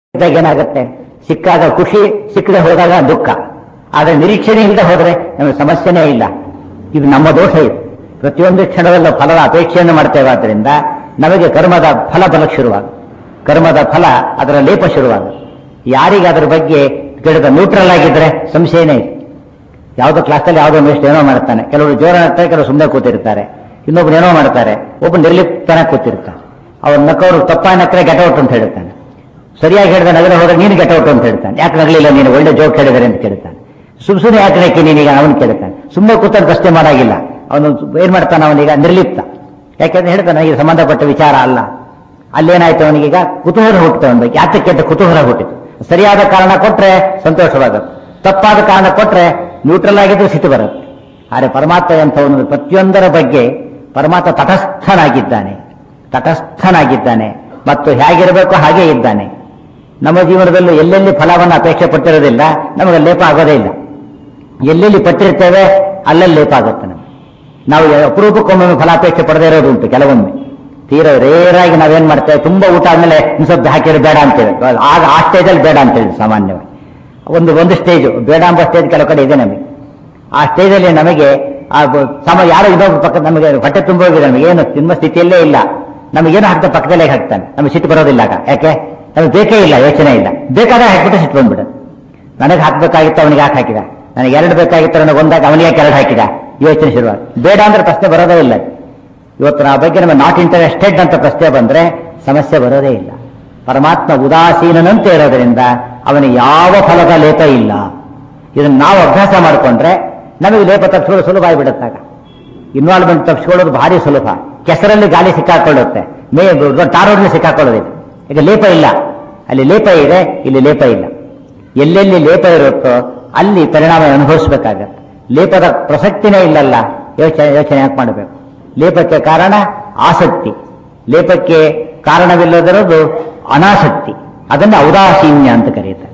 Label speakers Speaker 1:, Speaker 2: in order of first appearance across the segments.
Speaker 1: ಇದ್ದಾಗ ಏನಾಗುತ್ತೆ ಸಿಕ್ಕಾಗ ಖುಷಿ ಸಿಕ್ಕದೆ ಹೋದಾಗ ದುಃಖ ಆದ್ರೆ ನಿರೀಕ್ಷಣೆ ಇಲ್ಲದೆ ಹೋದ್ರೆ ನಮಗೆ ಸಮಸ್ಯೆನೇ ಇಲ್ಲ ಇದು ನಮ್ಮ ದೋಷ ಇದು ಪ್ರತಿಯೊಂದು ಕ್ಷಣದಲ್ಲೂ ಫಲದ ಅಪೇಕ್ಷೆಯನ್ನು ಮಾಡ್ತೇವೆ ಆದ್ರಿಂದ ನಮಗೆ ಕರ್ಮದ ಫಲ ಬಲಕ್ಕೆ ಶುರುವಾಗ ಕರ್ಮದ ಫಲ ಅದರ ಲೇಪ ಶುರುವಾಗ ಯಾರಿಗೆ ಅದರ ಬಗ್ಗೆ ಗಿಡದ ನ್ಯೂಟ್ರಲ್ ಆಗಿದ್ರೆ ಸಂಶಯನೇ ಇಲ್ಲ ಯಾವುದೋ ಕ್ಲಾಸಲ್ಲಿ ಯಾವುದೋ ಮೇಸ್ಟ್ ಏನೋ ಮಾಡ್ತಾನೆ ಕೆಲವರು ಜೋರ ಆಗ್ತಾರೆ ಕೆಲವರು ಸುಮ್ಮನೆ ಕೂತಿರ್ತಾರೆ ಇನ್ನೊಬ್ರು ಏನೋ ಮಾಡ್ತಾರೆ ಒಬ್ಬ ನಿರ್ಲಿಪ್ತನ ಕೂತಿರ್ತಾನೆ ಅವ್ರ ನಕ್ಕವರು ತಪ್ಪ ನಕ್ಕರೆ ಗೆಟೌಟ್ ಅಂತ ಹೇಳ್ತಾನೆ ಸರಿಯಾಗಿ ಹೇಳಿದ ನಗರ ಹೋದ್ರೆ ನೀನು ಗೆಟೌಟ್ ಅಂತ ಹೇಳ್ತಾನೆ ಯಾಕೆ ನಗಲಿಲ್ಲ ನೀನು ಒಳ್ಳೆ ಜೋಕ್ ಹೇಳಿದರೆ ಅಂತ ಕೇಳ್ತಾನೆ ಸುಮ್ ಸುಮ್ಮನೆ ಯಾಕೆ ನಕ್ಕಿ ನೀನೀಗ ಅವನು ಕೇಳ್ತಾನೆ ಸುಮ್ಮನೆ ಕೂತಂತ ಪ್ರಶ್ನೆ ಮಾಡಾಗಿಲ್ಲ ಅವನು ಏನ್ ಮಾಡ್ತಾನೆ ಅವನೀಗ ನಿರ್ಲಿಪ್ತ ಯಾಕೆಂದ್ರೆ ಹೇಳ್ತಾನೆ ನನಗೆ ಸಂಬಂಧಪಟ್ಟ ವಿಚಾರ ಅಲ್ಲ ಅಲ್ಲೇನಾಯ್ತು ಅವನಿಗೀಗ ಕುತೂಹಲ ಹುಟ್ಟಿತು ಅವನಿಗೆ ಯಾತಕ್ಕೆ ಅಂತ ಕುತೂಹಲ ಹುಟ್ಟಿತು ಸರಿಯಾದ ಕಾರಣ ಕೊಟ್ರೆ ಸಂತೋಷವಾಗುತ್ತೆ ತಪ್ಪಾದ ಕಾರಣ ಕೊಟ್ರೆ ನ್ಯೂಟ್ರಲ್ ಆಗಿದ್ದು ಸಿಟ್ಟು ಬರುತ್ತೆ ಆದರೆ ಪರಮಾತ್ಮ ಎಂಥವನು ಪ್ರತಿಯೊಂದರ ಬಗ್ಗೆ ಪರಮಾತ್ಮ ತಟಸ್ಥನಾಗಿದ್ದಾನೆ ತಟಸ್ಥನಾಗಿದ್ದಾನೆ ಮತ್ತು ಹೇಗಿರಬೇಕು ಹಾಗೇ ಇದ್ದಾನೆ ನಮ್ಮ ಜೀವನದಲ್ಲೂ ಎಲ್ಲೆಲ್ಲಿ ಫಲವನ್ನು ಅಪೇಕ್ಷೆ ಪಟ್ಟಿರೋದಿಲ್ಲ ನಮಗೆ ಲೇಪ ಆಗೋದೇ ಇಲ್ಲ ಎಲ್ಲೆಲ್ಲಿ ಪಟ್ಟಿರ್ತೇವೆ ಅಲ್ಲಲ್ಲಿ ಲೇಪ ಆಗುತ್ತೆ ನಮಗೆ ನಾವು ಅಪರೂಪಕ್ಕೊಮ್ಮೆ ಫಲಾಪೇಕ್ಷೆ ಪಡೆದೇ ಇರೋದು ಉಂಟು ಕೆಲವೊಮ್ಮೆ ತೀರ ರೇರಾಗಿ ನಾವೇನ್ ಮಾಡ್ತೇವೆ ತುಂಬಾ ಊಟ ಆದ್ಮೇಲೆ ಸ್ವಲ್ಪ ಹಾಕಿದ್ರೆ ಬೇಡ ಅಂತೇಳಿ ಆಗ ಆ ಸ್ಟೇಜಲ್ಲಿ ಬೇಡ ಅಂತೇಳಿ ಸಾಮಾನ್ಯವಾಗಿ ಒಂದು ಒಂದು ಸ್ಟೇಜ್ ಬೇಡ ಎಂಬ ಸ್ಟೇಜ್ ಕೆಲವು ಕಡೆ ಇದೆ ನಮಗೆ ಆ ಸ್ಟೇಜಲ್ಲಿ ನಮಗೆ ಆ ಬ- ಸಮ ಯಾರೋ ಇನ್ನೊಬ್ಬ ಪಕ್ಕ ನಮಗೆ ಹೊಟ್ಟೆ ತುಂಬ ಹೋಗಿದೆ ನಮಗೆ ಏನು ತಿನ್ನುವ ಸ್ಥಿತಿಯಲ್ಲೇ ಇಲ್ಲ ನಮಗೇನು ಹಾಕ್ತಾ ಪಕ್ಕದಲ್ಲೇ ಹಾಕ್ತಾನೆ ನಮಗೆ ಸಿಟ್ಟು ಬರೋದಿಲ್ಲ ಆಗ ಯಾಕೆ ನಮಗೆ ಬೇಕೇ ಇಲ್ಲ ಯೋಚನೆ ಇಲ್ಲ ಬೇಕಾದ್ರೆ ಹಾಕ್ಬಿಟ್ಟು ಸಿಟ್ಟು ಬಂದ್ಬಿಡು ನನಗೆ ಹಾಕ್ಬೇಕಾಗಿತ್ತು ಅವನಿಗೆ ಯಾಕೆ ಹಾಕಿದ ನನಗೆ ಎರಡು ಬೇಕಾಗಿತ್ತು ನನಗೆ ಒಂದಾಗ ಅವನಿಗೆ ಯಾಕೆ ಎರಡು ಹಾಕಿದ ಯೋಚನೆ ಶುರುವಾಗಿ ಬೇಡ ಅಂದ್ರೆ ಪ್ರಶ್ನೆ ಬರೋದೇ ಇಲ್ಲ ಇವತ್ತು ಆ ಬಗ್ಗೆ ನಮ್ಮ ನಾಟ್ ಇಂಟರೆಸ್ಟೆಡ್ ಅಂತ ಪ್ರಶ್ನೆ ಬಂದ್ರೆ ಸಮಸ್ಯೆ ಬರೋದೇ ಇಲ್ಲ ಪರಮಾತ್ಮ ಉದಾಸೀನನಂತೆ ಇರೋದ್ರಿಂದ ಅವನಿಗೆ ಯಾವ ಫಲದ ಲೇಪ ಇಲ್ಲ ಇದನ್ನು ನಾವು ಅಭ್ಯಾಸ ಮಾಡಿಕೊಂಡ್ರೆ ನಮಗೆ ಲೇಪ ತಪ್ಪಿಸೋದು ಸುಲಭ ಆಗಿಬಿಡುತ್ತಾಗ ಇನ್ವಾಲ್ವ್ಮೆಂಟ್ ತಪ್ಪಿಸ್ಕೊಳ್ಳೋದು ಭಾರಿ ಸುಲಭ ಕೆಸರಲ್ಲಿ ಗಾಳಿ ಸಿಕ್ಕಾಕೊಳ್ಳುತ್ತೆ ಮೇ ಟಾರೋಡ್ಲಿ ಸಿಕ್ಕಾಕೊಳ್ಳೋದಿಲ್ಲ ಈಗ ಲೇಪ ಇಲ್ಲ ಅಲ್ಲಿ ಲೇಪ ಇದೆ ಇಲ್ಲಿ ಲೇಪ ಇಲ್ಲ ಎಲ್ಲೆಲ್ಲಿ ಲೇಪ ಇರುತ್ತೋ ಅಲ್ಲಿ ಪರಿಣಾಮ ಅನುಭವಿಸಬೇಕಾಗತ್ತೆ ಲೇಪದ ಪ್ರಸಕ್ತಿನೇ ಇಲ್ಲಲ್ಲ ಯೋಚನೆ ಯೋಚನೆ ಯಾಕೆ ಮಾಡಬೇಕು ಲೇಪಕ್ಕೆ ಕಾರಣ ಆಸಕ್ತಿ ಲೇಪಕ್ಕೆ ಕಾರಣವಿಲ್ಲದಿರೋದು ಅನಾಸಕ್ತಿ ಅದನ್ನು ಔದಾಸೀನ್ಯ ಅಂತ ಕರೀತಾರೆ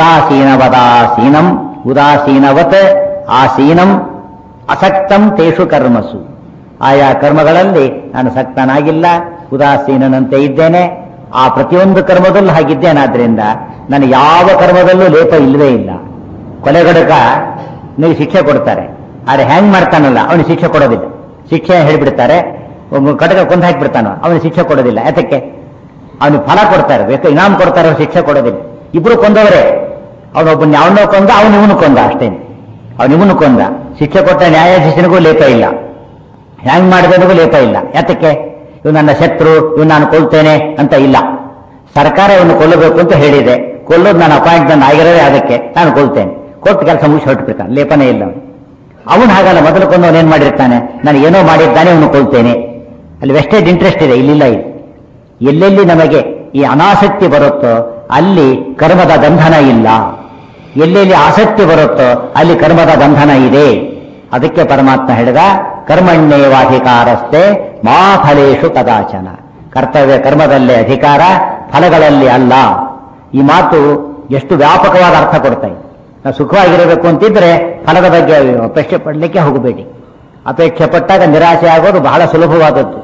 Speaker 1: ಉದಾಸೀನವದಾಸೀನಂ ಉದಾಸೀನವತ್ ಆಸೀನಂ ಅಸಕ್ತಂ ತೇಷು ಕರ್ಮಸು ಆಯಾ ಕರ್ಮಗಳಲ್ಲಿ ನಾನು ಸಕ್ತನಾಗಿಲ್ಲ ಉದಾಸೀನನಂತೆ ಇದ್ದೇನೆ ಆ ಪ್ರತಿಯೊಂದು ಕರ್ಮದಲ್ಲೂ ಹಾಗಿದ್ದೇನಾದ್ರಿಂದ ನಾನು ಯಾವ ಕರ್ಮದಲ್ಲೂ ಲೇಪ ಇಲ್ಲವೇ ಇಲ್ಲ ಕೊಲೆಗಡಕ ನೀವು ಶಿಕ್ಷೆ ಕೊಡ್ತಾರೆ ಆದ್ರೆ ಹ್ಯಾಂಗ್ ಮಾಡ್ತಾನಲ್ಲ ಅವನಿಗೆ ಶಿಕ್ಷೆ ಕೊಡೋದಿಲ್ಲ ಶಿಕ್ಷೆ ಹೇಳ್ಬಿಡ್ತಾರೆ ಒಬ್ಬ ಕಟಕ ಕೊಂದು ಹಾಕಿಬಿಡ್ತಾನೋ ಅವನಿಗೆ ಶಿಕ್ಷೆ ಕೊಡೋದಿಲ್ಲ ಯಾತಕ್ಕೆ ಅವನಿಗೆ ಫಲ ಕೊಡ್ತಾರೆ ಬೇಕು ಇನಾಮ್ ಕೊಡ್ತಾರೆ ಅವ್ರು ಶಿಕ್ಷೆ ಕೊಡೋದಿಲ್ಲ ಇಬ್ರು ಕೊಂದವರೇ ಅವನೊಬ್ಬನ ಯಾವನೋ ಕೊಂದ ಅವನು ಇವನು ಕೊಂದ ಅಷ್ಟೇನೆ ಅವನು ಇವನು ಕೊಂದ ಶಿಕ್ಷೆ ಕೊಟ್ಟ ನ್ಯಾಯಾಧೀಶನಿಗೂ ಲೇಪ ಇಲ್ಲ ಹ್ಯಾಂಗ್ ಮಾಡಿದನಿಗೂ ಲೇಪ ಇಲ್ಲ ಯಾತಕ್ಕೆ ಇವ್ ನನ್ನ ಶತ್ರು ಇವ್ ನಾನು ಕೊಲ್ತೇನೆ ಅಂತ ಇಲ್ಲ ಸರ್ಕಾರ ಇವನು ಕೊಲ್ಲಬೇಕು ಅಂತ ಹೇಳಿದೆ ಕೊಲ್ಲೋದು ನಾನು ಅಪಾಯಿಂಟ್ಮೆಂಟ್ ಆಗಿರೋದೇ ಅದಕ್ಕೆ ನಾನು ಕೊಲ್ತೇನೆ ಕೊಟ್ಟು ಕೆಲಸ ಮುಗಿಸಿ ಹೊರಟುಬಿಡ್ತಾನೆ ಲೇಪನೇ ಇಲ್ಲ ಅವನು ಅವನು ಹಾಗಲ್ಲ ಮೊದಲು ಕೊಂದವನು ಏನ್ ಮಾಡಿರ್ತಾನೆ ನಾನು ಏನೋ ಮಾಡಿದ್ದಾನೆ ಅವನು ಕೊಲ್ತೇನೆ ಅಲ್ಲಿ ವೆಸ್ಟೆಡ್ ಇಂಟ್ರೆಸ್ಟ್ ಇದೆ ಇಲ್ಲಿಲ್ಲ ಇದು ಎಲ್ಲೆಲ್ಲಿ ನಮಗೆ ಈ ಅನಾಸಕ್ತಿ ಬರುತ್ತೋ ಅಲ್ಲಿ ಕರ್ಮದ ಬಂಧನ ಇಲ್ಲ ಎಲ್ಲೆಲ್ಲಿ ಆಸಕ್ತಿ ಬರುತ್ತೋ ಅಲ್ಲಿ ಕರ್ಮದ ಬಂಧನ ಇದೆ ಅದಕ್ಕೆ ಪರಮಾತ್ಮ ಹೇಳಿದ ಕರ್ಮಣ್ಯೇವಾಧಿಕಾರಸ್ಥೆ ಮಾ ಫಲೇಶು ಕದಾಚನ ಕರ್ತವ್ಯ ಕರ್ಮದಲ್ಲೇ ಅಧಿಕಾರ ಫಲಗಳಲ್ಲಿ ಅಲ್ಲ ಈ ಮಾತು ಎಷ್ಟು ವ್ಯಾಪಕವಾದ ಅರ್ಥ ಕೊಡ್ತಾ ಇದೆ ನಾವು ಸುಖವಾಗಿರಬೇಕು ಅಂತಿದ್ರೆ ಫಲದ ಬಗ್ಗೆ ಅಪೇಕ್ಷೆ ಪಡಲಿಕ್ಕೆ ಹೋಗಬೇಡಿ ಅಪೇಕ್ಷೆ ಪಟ್ಟಾಗ ನಿರಾಶೆ ಆಗೋದು ಬಹಳ ಸುಲಭವಾದದ್ದು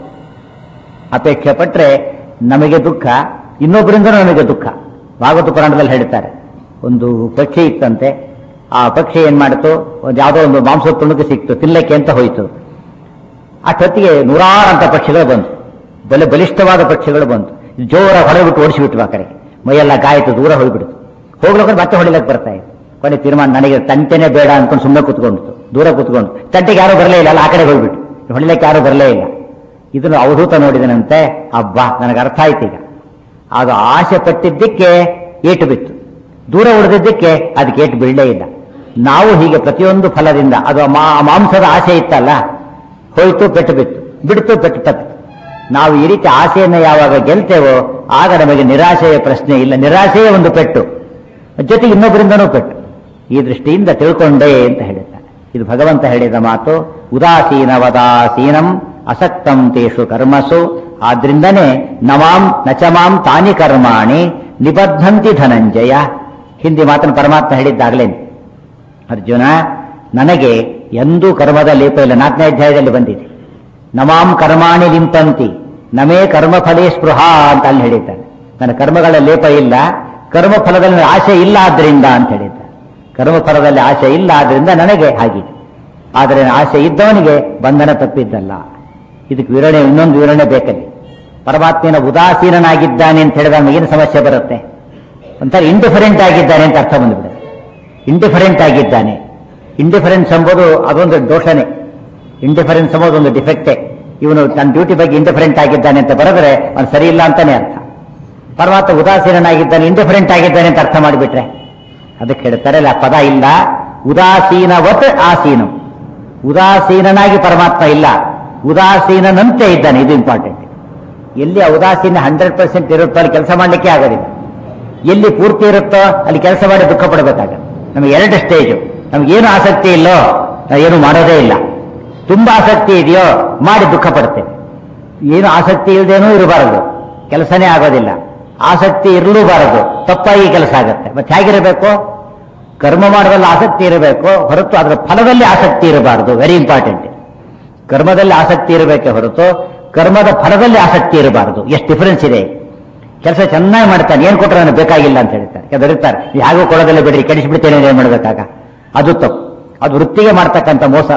Speaker 1: ಅಪೇಕ್ಷೆ ಪಟ್ರೆ ನಮಗೆ ದುಃಖ ಇನ್ನೊಬ್ಬರಿಂದ ನಮಗೆ ದುಃಖ ಭಾಗವತ ಪುರಾಣದಲ್ಲಿ ಹೇಳ್ತಾರೆ ಒಂದು ಪಕ್ಷಿ ಇತ್ತಂತೆ ಆ ಪಕ್ಷಿ ಏನ್ ಮಾಡಿತು ಒಂದು ಯಾವುದೋ ಒಂದು ಮಾಂಸ ತುಣುಕು ಸಿಕ್ತು ತಿನ್ನಕ್ಕೆ ಅಂತ ಹೋಯ್ತು ಅಷ್ಟೊತ್ತಿಗೆ ನೂರಾರಂತ ಪಕ್ಷಿಗಳು ಬಂತು ಬಲೆ ಬಲಿಷ್ಠವಾದ ಪಕ್ಷಿಗಳು ಬಂತು ಜೋರ ಹೊಡೆಬಿಟ್ಟು ಓಡಿಸಿಬಿಟ್ಟು ಆ ಕಡೆಗೆ ಮೈಯೆಲ್ಲ ಗಾಯಿತು ದೂರ ಹೋಗ್ಬಿಡ್ತು ಹೋಗ್ಲಿಕ್ಕೆ ಮತ್ತೆ ಹೊಡಿಲಕ್ಕೆ ಬರ್ತಾ ಇತ್ತು ಕೊನೆ ತೀರ್ಮಾನ ನನಗೆ ತಂಟೆನೇ ಬೇಡ ಅನ್ಕೊಂಡು ಸುಮ್ಮನೆ ಕೂತ್ಕೊಂಡು ದೂರ ಕೂತ್ಕೊಂಡು ತಂಟೆಗೆ ಯಾರು ಬರಲೇ ಇಲ್ಲ ಅಲ್ಲ ಆ ಕಡೆ ಹೋಗ್ಬಿಟ್ಟು ಹೊಡಿಲಿಕ್ಕೆ ಯಾರು ಬರಲೇ ಇಲ್ಲ ಇದನ್ನು ಅವಧೂತ ನೋಡಿದನಂತೆ ಅಬ್ಬಾ ನನಗೆ ಅರ್ಥ ಆಯ್ತು ಈಗ ಅದು ಆಸೆ ಪಟ್ಟಿದ್ದಕ್ಕೆ ಏಟು ಬಿತ್ತು ದೂರ ಉಳಿದಿದ್ದಕ್ಕೆ ಅದಕ್ಕೆ ಏಟು ಬೀಳಲೇ ಇಲ್ಲ ನಾವು ಹೀಗೆ ಪ್ರತಿಯೊಂದು ಫಲದಿಂದ ಅದು ಮಾ- ಮಾಂಸದ ಆಸೆ ಇತ್ತಲ್ಲ ಹೋಯ್ತು ಪೆಟ್ಟು ಬಿತ್ತು ಬಿಡ್ತು ಪೆಟ್ಟು ತಪ್ಪಿತು ನಾವು ಈ ರೀತಿ ಆಸೆಯನ್ನು ಯಾವಾಗ ಗೆಲ್ತೇವೋ ಆಗ ನಮಗೆ ನಿರಾಶೆಯ ಪ್ರಶ್ನೆ ಇಲ್ಲ ನಿರಾಶೆಯೇ ಒಂದು ಪೆಟ್ಟು ಜೊತೆಗೆ ಇನ್ನೊಬ್ಬರಿಂದನೂ ಪೆಟ್ಟು ಈ ದೃಷ್ಟಿಯಿಂದ ತಿಳ್ಕೊಂಡೇ ಅಂತ ಹೇಳಿದ್ದಾರೆ ಇದು ಭಗವಂತ ಹೇಳಿದ ಮಾತು ಉದಾಸೀನವದಾಸೀನಂ ಅಸಕ್ತಂ ತೇಷು ಕರ್ಮಸು ಆದ್ರಿಂದನೇ ನಮಾಂ ನಚಮಾಂ ತಾನಿ ಕರ್ಮಾಣಿ ನಿಬದ್ಧಂತಿ ಧನಂಜಯ ಹಿಂದಿ ಮಾತನ್ನು ಪರಮಾತ್ಮ ಹೇಳಿದ್ದಾಗಲೇನೆ ಅರ್ಜುನ ನನಗೆ ಎಂದೂ ಕರ್ಮದ ಲೇಪ ಇಲ್ಲ ನಾಲ್ಕನೇ ಅಧ್ಯಾಯದಲ್ಲಿ ಬಂದಿದೆ ನಮಾಂ ಕರ್ಮಾಣಿ ಲಿಂಪಂತಿ ನಮೇ ಕರ್ಮಫಲೇ ಸ್ಪೃಹ ಅಂತ ಅಲ್ಲಿ ಹೇಳಿದ್ದಾನೆ ನನ್ನ ಕರ್ಮಗಳ ಲೇಪ ಇಲ್ಲ ಕರ್ಮ ಫಲದಲ್ಲಿ ಆಸೆ ಇಲ್ಲ ಆದ್ರಿಂದ ಅಂತ ಹೇಳಿದ್ದ ಕರ್ಮ ಫಲದಲ್ಲಿ ಆಸೆ ಇಲ್ಲ ಆದ್ರಿಂದ ನನಗೆ ಹಾಗಿದೆ ಆದರೆ ಆಸೆ ಇದ್ದವನಿಗೆ ಬಂಧನ ತಪ್ಪಿದ್ದಲ್ಲ ಇದಕ್ಕೆ ವಿವರಣೆ ಇನ್ನೊಂದು ವಿವರಣೆ ಬೇಕಲ್ಲಿ ಪರಮಾತ್ಮನ ಉದಾಸೀನನಾಗಿದ್ದಾನೆ ಅಂತ ಹೇಳಿದಾಗ ಏನು ಸಮಸ್ಯೆ ಬರುತ್ತೆ ಒಂಥರ ಇಂಡಿಫರೆಂಟ್ ಆಗಿದ್ದಾನೆ ಅಂತ ಅರ್ಥ ಬಂದ್ಬಿಡುತ್ತೆ ಇಂಡಿಫರೆಂಟ್ ಆಗಿದ್ದಾನೆ ಇಂಡಿಫರೆನ್ಸ್ ಎಂಬುದು ಅದೊಂದು ದೋಷನೇ ಇಂಡಿಫರೆನ್ಸ್ ಎಂಬುದು ಒಂದು ಡಿಫೆಕ್ಟೇ ಇವನು ತನ್ನ ಡ್ಯೂಟಿ ಬಗ್ಗೆ ಇಂಡಿಫರೆಂಟ್ ಆಗಿದ್ದಾನೆ ಅಂತ ಬರೆದ್ರೆ ಅವನು ಸರಿ ಇಲ್ಲ ಅಂತಾನೆ ಅರ್ಥ ಪರಮಾತ್ಮ ಉದಾಸೀನನಾಗಿದ್ದಾನೆ ಇಂಡಿಫರೆಂಟ್ ಆಗಿದ್ದಾನೆ ಅಂತ ಅರ್ಥ ಮಾಡಿಬಿಟ್ರೆ ಅದಕ್ಕೆ ಹೇಳ್ತಾರೆ ಅಲ್ಲ ಪದ ಇಲ್ಲ ಉದಾಸೀನವತ್ ಆಸೀನಂ ಉದಾಸೀನನಾಗಿ ಪರಮಾತ್ಮ ಇಲ್ಲ ಉದಾಸೀನನಂತೆ ಇದ್ದಾನೆ ಇದು ಇಂಪಾರ್ಟೆಂಟ್ ಎಲ್ಲಿ ಆ ಉದಾಸೀನ ಹಂಡ್ರೆಡ್ ಪರ್ಸೆಂಟ್ ಇರುತ್ತೋ ಅಲ್ಲಿ ಕೆಲಸ ಮಾಡಲಿಕ್ಕೆ ಆಗೋದಿಲ್ಲ ಎಲ್ಲಿ ಪೂರ್ತಿ ಇರುತ್ತೋ ಅಲ್ಲಿ ಕೆಲಸ ಮಾಡಿ ದುಃಖ ಪಡಬೇಕಾಗತ್ತೆ ನಮಗೆ ಎರಡು ಸ್ಟೇಜು ನಮಗೇನು ಆಸಕ್ತಿ ಇಲ್ಲೋ ನಾವು ಏನು ಮಾಡೋದೇ ಇಲ್ಲ ತುಂಬಾ ಆಸಕ್ತಿ ಇದೆಯೋ ಮಾಡಿ ದುಃಖ ಪಡ್ತೇವೆ ಏನು ಆಸಕ್ತಿ ಇಲ್ಲದೇನೂ ಇರಬಾರದು ಕೆಲಸನೇ ಆಗೋದಿಲ್ಲ ಆಸಕ್ತಿ ಇರಲೂಬಾರದು ತಪ್ಪಾಗಿ ಕೆಲಸ ಆಗುತ್ತೆ ಮತ್ತೆ ಹೇಗಿರಬೇಕು ಕರ್ಮ ಮಾಡೋದ್ರಲ್ಲಿ ಆಸಕ್ತಿ ಇರಬೇಕು ಹೊರತು ಅದರ ಫಲದಲ್ಲಿ ಆಸಕ್ತಿ ಇರಬಾರದು ವೆರಿ ಇಂಪಾರ್ಟೆಂಟ್ ಕರ್ಮದಲ್ಲಿ ಆಸಕ್ತಿ ಇರಬೇಕೆ ಹೊರತು ಕರ್ಮದ ಫಲದಲ್ಲಿ ಆಸಕ್ತಿ ಇರಬಾರದು ಎಷ್ಟು ಡಿಫರೆನ್ಸ್ ಇದೆ ಕೆಲಸ ಚೆನ್ನಾಗಿ ಮಾಡ್ತಾನೆ ಏನ್ ಕೊಟ್ಟರೆ ನನಗೆ ಬೇಕಾಗಿಲ್ಲ ಅಂತ ಹೇಳ್ತಾರೆ ಕೆಲವರು ಇರ್ತಾರೆ ನೀವು ಹೇಗೋ ಕೊಡೋದಲ್ಲ ಬಿಡ್ರಿ ಕೆಡಿಸ್ಬಿಡ್ತೇನೆ ಏನ್ ಮಾಡಬೇಕಾಗ ಅದು ತಪ್ಪು ಅದು ವೃತ್ತಿಗೆ ಮಾಡ್ತಕ್ಕಂಥ ಮೋಸ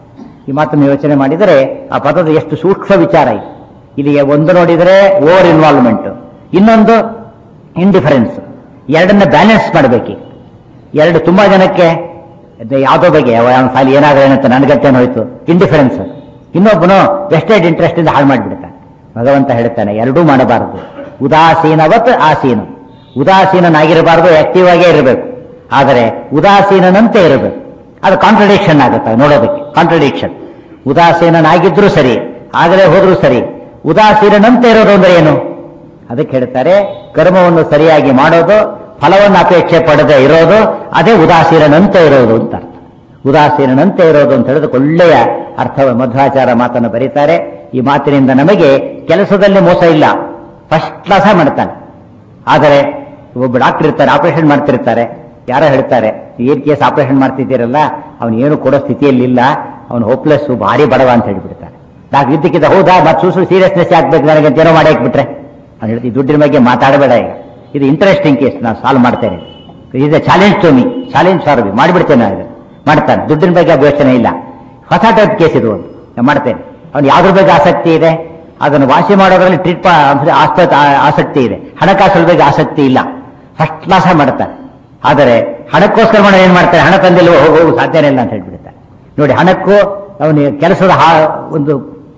Speaker 1: ಈ ಮಾತನ್ನು ಯೋಚನೆ ಮಾಡಿದರೆ ಆ ಪದದ ಎಷ್ಟು ಸೂಕ್ಷ್ಮ ವಿಚಾರ ಇದೆ ಇಲ್ಲಿಗೆ ಒಂದು ನೋಡಿದರೆ ಓವರ್ ಇನ್ವಾಲ್ವ್ಮೆಂಟ್ ಇನ್ನೊಂದು ಇಂಡಿಫರೆನ್ಸ್ ಎರಡನ್ನ ಬ್ಯಾಲೆನ್ಸ್ ಮಾಡಬೇಕು ಎರಡು ತುಂಬಾ ಜನಕ್ಕೆ ಅದು ಯಾವುದೋ ಬಗ್ಗೆ ಅವನ ಸಾಲಿ ಏನಾಗಲ್ಲ ಅಂತ ನನಗತ್ತೇನು ಹೋಯ್ತು ಇಂಡಿಫರೆನ್ಸ್ ಇನ್ನೊಬ್ಬನು ವೆಸ್ಟೆಡ್ ಇಂಟ್ರೆಸ್ಟ್ ಇಂದ ಹಾಳು ಮಾಡಿಬಿಡ್ತಾನೆ ಭಗವಂತ ಹೇಳ್ತಾನೆ ಎರಡೂ ಮಾಡಬಾರದು ಉದಾಸೀನವತ್ ಆಸೀನ ಉದಾಸೀನನಾಗಿರಬಾರದು ಆಕ್ಟಿವ್ ಆಗೇ ಇರಬೇಕು ಆದರೆ ಉದಾಸೀನನಂತೆ ಇರಬೇಕು ಅದು ಕಾಂಟ್ರಡಿಕ್ಷನ್ ಆಗುತ್ತೆ ನೋಡೋದಕ್ಕೆ ಕಾಂಟ್ರಡಿಕ್ಷನ್ ಉದಾಸೀನನಾಗಿದ್ರು ಸರಿ ಆಗಲೇ ಹೋದ್ರೂ ಸರಿ ಉದಾಸೀನನಂತೆ ಇರೋದು ಅಂದ್ರೆ ಏನು ಅದಕ್ಕೆ ಹೇಳ್ತಾರೆ ಕರ್ಮವನ್ನು ಸರಿಯಾಗಿ ಮಾಡೋದು ಫಲವನ್ನು ಅಪೇಕ್ಷೆ ಪಡದೆ ಇರೋದು ಅದೇ ಉದಾಸೀನನಂತೆ ಇರೋದು ಅಂತ ಅರ್ಥ ಉದಾಸೀನನಂತೆ ಇರೋದು ಅಂತ ಹೇಳಿದ್ರೆ ಒಳ್ಳೆಯ ಅರ್ಥ ಮಧ್ವಾಚಾರ ಮಾತನ್ನು ಬರೀತಾರೆ ಈ ಮಾತಿನಿಂದ ನಮಗೆ ಕೆಲಸದಲ್ಲಿ ಮೋಸ ಇಲ್ಲ ಫಸ್ಟ್ ಕ್ಲಾಸ ಮಾಡ್ತಾನೆ ಆದರೆ ಒಬ್ಬ ಡಾಕ್ಟರ್ ಇರ್ತಾರೆ ಆಪರೇಷನ್ ಮಾಡ್ತಿರ್ತಾರೆ ಯಾರೋ ಹೇಳ್ತಾರೆ ಏನ್ ಕೇಸ್ ಆಪರೇಷನ್ ಮಾಡ್ತಿದ್ದೀರಲ್ಲ ಅವನು ಏನು ಕೊಡೋ ಸ್ಥಿತಿಯಲ್ಲಿ ಇಲ್ಲ ಅವನು ಹೋಪ್ಲೆಸ್ ಭಾರಿ ಬಡವ ಅಂತ ಹೇಳ್ಬಿಡ್ತಾರೆ ಡಾಕ್ಟರ್ ಇದ್ದಕ್ಕಿದ್ದ ಹೌದಾ ಮತ್ತೆ ಸೂಸು ಸೀರಿಯಸ್ನೆಸ್ ಆಗ್ಬೇಕು ನನಗೆ ಅಂತ ಏನೋ ಮಾಡಿ ಹಾಕ್ಬಿಟ್ರೆ ನಾನು ಹೇಳ್ತೀನಿ ದುಡ್ಡಿನ ಬಗ್ಗೆ ಮಾತಾಡಬೇಡ ಈಗ ಇದು ಇಂಟ್ರೆಸ್ಟಿಂಗ್ ಕೇಸ್ ನಾನು ಸಾಲ್ವ್ ಮಾಡ್ತೇನೆ ಇದು challenge to me challenge for me ಮಾಡಿಬಿಡ್ತೇನೆ ನಾನು ಇದನ್ನ. ಮಾಡ್ತಾನೆ ದುಡ್ಡಿನ ಬಗ್ಗೆ ಯೋಚನೆ ಇಲ್ಲ ಹೊಸ ಟೈಪ್ ಕೇಸ್ ಇದು ಒಂದು ನಾನು ಮಾಡ್ತೇನೆ ಅವ್ನು ಯಾವ್ದ್ರ ಬಗ್ಗೆ ಆಸಕ್ತಿ ಇದೆ ಅದನ್ನು ವಾಸಿ ಮಾಡೋದ್ರಲ್ಲಿ ಟ್ರೀಟ್ ಆಸ್ಪತ್ ಆಸಕ್ತಿ ಇದೆ ಹಣಕಾಸು ಬಗ್ಗೆ ಆಸಕ್ತಿ ಇಲ್ಲ ಫಸ್ಟ್ ಕ್ಲಾಸ ಮಾಡ್ತಾನೆ ಆದರೆ ಹಣಕ್ಕೋಸ್ಕರ ಮಾಡೋ ಏನ್ ಮಾಡ್ತಾರೆ ಹಣ ತಂದಿಲ್ಲ ಹೋಗು ಹೋಗು ಸಾಧ್ಯನೇ ಇಲ್ಲ ಅಂತ ಹೇಳ್ಬಿಡ್ತಾರೆ ನೋಡಿ ಹಣಕ್ಕೂ ಅವನ ಕೆಲಸದ ಹಾ- ಒಂದು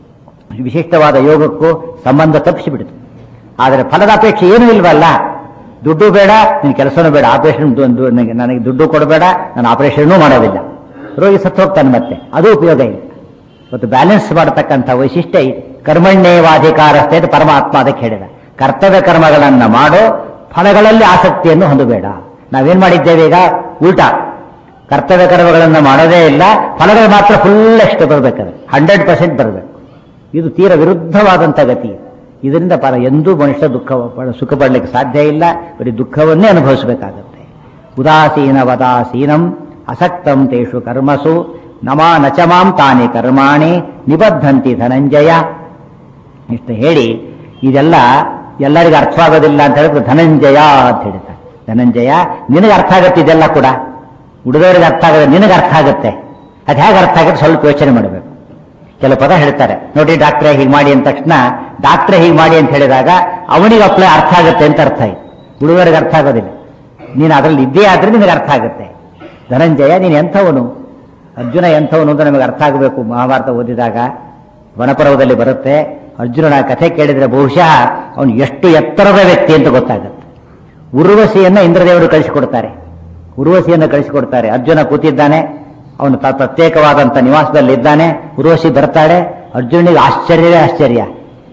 Speaker 1: ವಿಶಿಷ್ಟವಾದ ಯೋಗಕ್ಕೂ ಸಂಬಂಧ ತಪ್ಪಿಸಿಬಿಡುತ್ತೆ ಆದರೆ ಫಲದ ಅಪೇಕ್ಷೆ ಏನೂ ಇಲ್ವಲ್ಲ ದುಡ್ಡು ಬೇಡ ನಿನ್ ಕೆಲಸನೂ ಬೇಡ ಆಪರೇಷನ್ ನನಗೆ ನನಗೆ ದುಡ್ಡು ಕೊಡಬೇಡ ನಾನು ಆಪರೇಷನ್ನೂ ಮಾಡೋದಿಲ್ಲ ರೋಗಿ ಸತ್ತು ಹೋಗ್ತಾನೆ ಮತ್ತೆ ಅದು ಉಪಯೋಗ ಇಲ್ಲ ಮತ್ತು ಬ್ಯಾಲೆನ್ಸ್ ಮಾಡತಕ್ಕಂಥ ವೈಶಿಷ್ಟ್ಯ ಇದೆ ಕರ್ಮಣ್ಯೇವಾಧಿಕಾರಸ್ಥೆ ಅಂತ ಪರಮಾತ್ಮ ಅದಕ್ಕೆ ಹೇಳಿದ ಕರ್ತವ್ಯ ಕರ್ಮಗಳನ್ನ ಮಾಡೋ ಫಲಗಳಲ್ಲಿ ಆಸಕ್ತಿಯನ್ನು ಹೊಂದಬೇಡ ನಾವೇನ್ ಮಾಡಿದ್ದೇವೆ ಈಗ ಉಲ್ಟಾ ಕರ್ತವ್ಯ ಕರ್ಮಗಳನ್ನು ಮಾಡೋದೇ ಇಲ್ಲ ಫಲಗಳು ಮಾತ್ರ ಫುಲ್ ಎಷ್ಟು ಬರಬೇಕಾದ್ರೆ ಹಂಡ್ರೆಡ್ ಪರ್ಸೆಂಟ್ ಬರಬೇಕು ಇದು ತೀರ ವಿರುದ್ಧವಾದಂಥ ಗತಿ ಇದರಿಂದ ಪರ ಎಂದೂ ಮನುಷ್ಯ ದುಃಖ ಪಡ- ಸುಖ ಪಡಲಿಕ್ಕೆ ಸಾಧ್ಯ ಇಲ್ಲ ಬರೀ ದುಃಖವನ್ನೇ ಅನುಭವಿಸಬೇಕಾಗತ್ತೆ ಉದಾಸೀನ ವದಾಸೀನಂ ಅಸಕ್ತಂ ತೇಷು ಕರ್ಮಸು ನಮಾ ನಚಮಾಂ ತಾನಿ ಕರ್ಮಾಣಿ ನಿಬದ್ಧಂತಿ ಧನಂಜಯ ಇಷ್ಟು ಹೇಳಿ ಇದೆಲ್ಲ ಎಲ್ಲರಿಗೂ ಅರ್ಥವಾಗೋದಿಲ್ಲ ಅಂತ ಹೇಳಿದ್ರೆ ಧನಂಜಯ ಅಂತ ಹೇಳ್ತಾರೆ ಧನಂಜಯ ನಿನಗೆ ಅರ್ಥ ಆಗುತ್ತೆ ಇದೆಲ್ಲ ಕೂಡ ಉಳಿದವರಿಗೆ ಅರ್ಥ ಆಗದೆ ನಿನಗೆ ಅರ್ಥ ಆಗುತ್ತೆ ಅದು ಹೇಗೆ ಅರ್ಥ ಆಗುತ್ತೆ ಸ್ವಲ್ಪ ಯೋಚನೆ ಮಾಡಬೇಕು ಕೆಲವು ಪದ ಹೇಳ್ತಾರೆ ನೋಡಿ ಡಾಕ್ಟ್ರೇ ಹೀಗೆ ಮಾಡಿ ಅಂದ ತಕ್ಷಣ ಡಾಕ್ಟ್ರೇ ಹೀಗೆ ಮಾಡಿ ಅಂತ ಹೇಳಿದಾಗ ಅವನಿಗೆ ಅಪ್ಲೈ ಅರ್ಥ ಆಗುತ್ತೆ ಅಂತ ಅರ್ಥ ಆಯ್ತು ಉಳಿದವರಿಗೆ ಅರ್ಥ ಆಗೋದಿಲ್ಲ ನೀನು ಅದರಲ್ಲಿ ಇದ್ದೇ ಆದ್ರೆ ನಿನಗೆ ಅರ್ಥ ಆಗುತ್ತೆ ಧನಂಜಯ ನೀನು ಎಂಥವನು ಅರ್ಜುನ ಎಂಥವನು ಅಂತ ನಮಗೆ ಅರ್ಥ ಆಗಬೇಕು ಮಹಾಭಾರತ ಓದಿದಾಗ ವನಪರ್ವದಲ್ಲಿ ಬರುತ್ತೆ ಅರ್ಜುನನ ಕಥೆ ಕೇಳಿದ್ರೆ ಬಹುಶಃ ಅವನು ಎಷ್ಟು ಎತ್ತರದ ವ್ಯಕ್ತಿ ಅಂತ ಗೊತ್ತಾಗುತ್ತೆ ಉರ್ವಶಿಯನ್ನ ಇಂದ್ರದೇವರು ಕಳಿಸಿಕೊಡ್ತಾರೆ ಉರ್ವಶಿಯನ್ನು ಕಳಿಸಿಕೊಡ್ತಾರೆ ಅರ್ಜುನ ಕೂತಿದ್ದಾನೆ ಅವನು ತ- ಪ್ರತ್ಯೇಕವಾದಂಥ ನಿವಾಸದಲ್ಲಿ ಇದ್ದಾನೆ ಉರ್ವಶಿ ಬರ್ತಾಳೆ ಅರ್ಜುನಿಗೆ ಆಶ್ಚರ್ಯವೇ ಆಶ್ಚರ್ಯ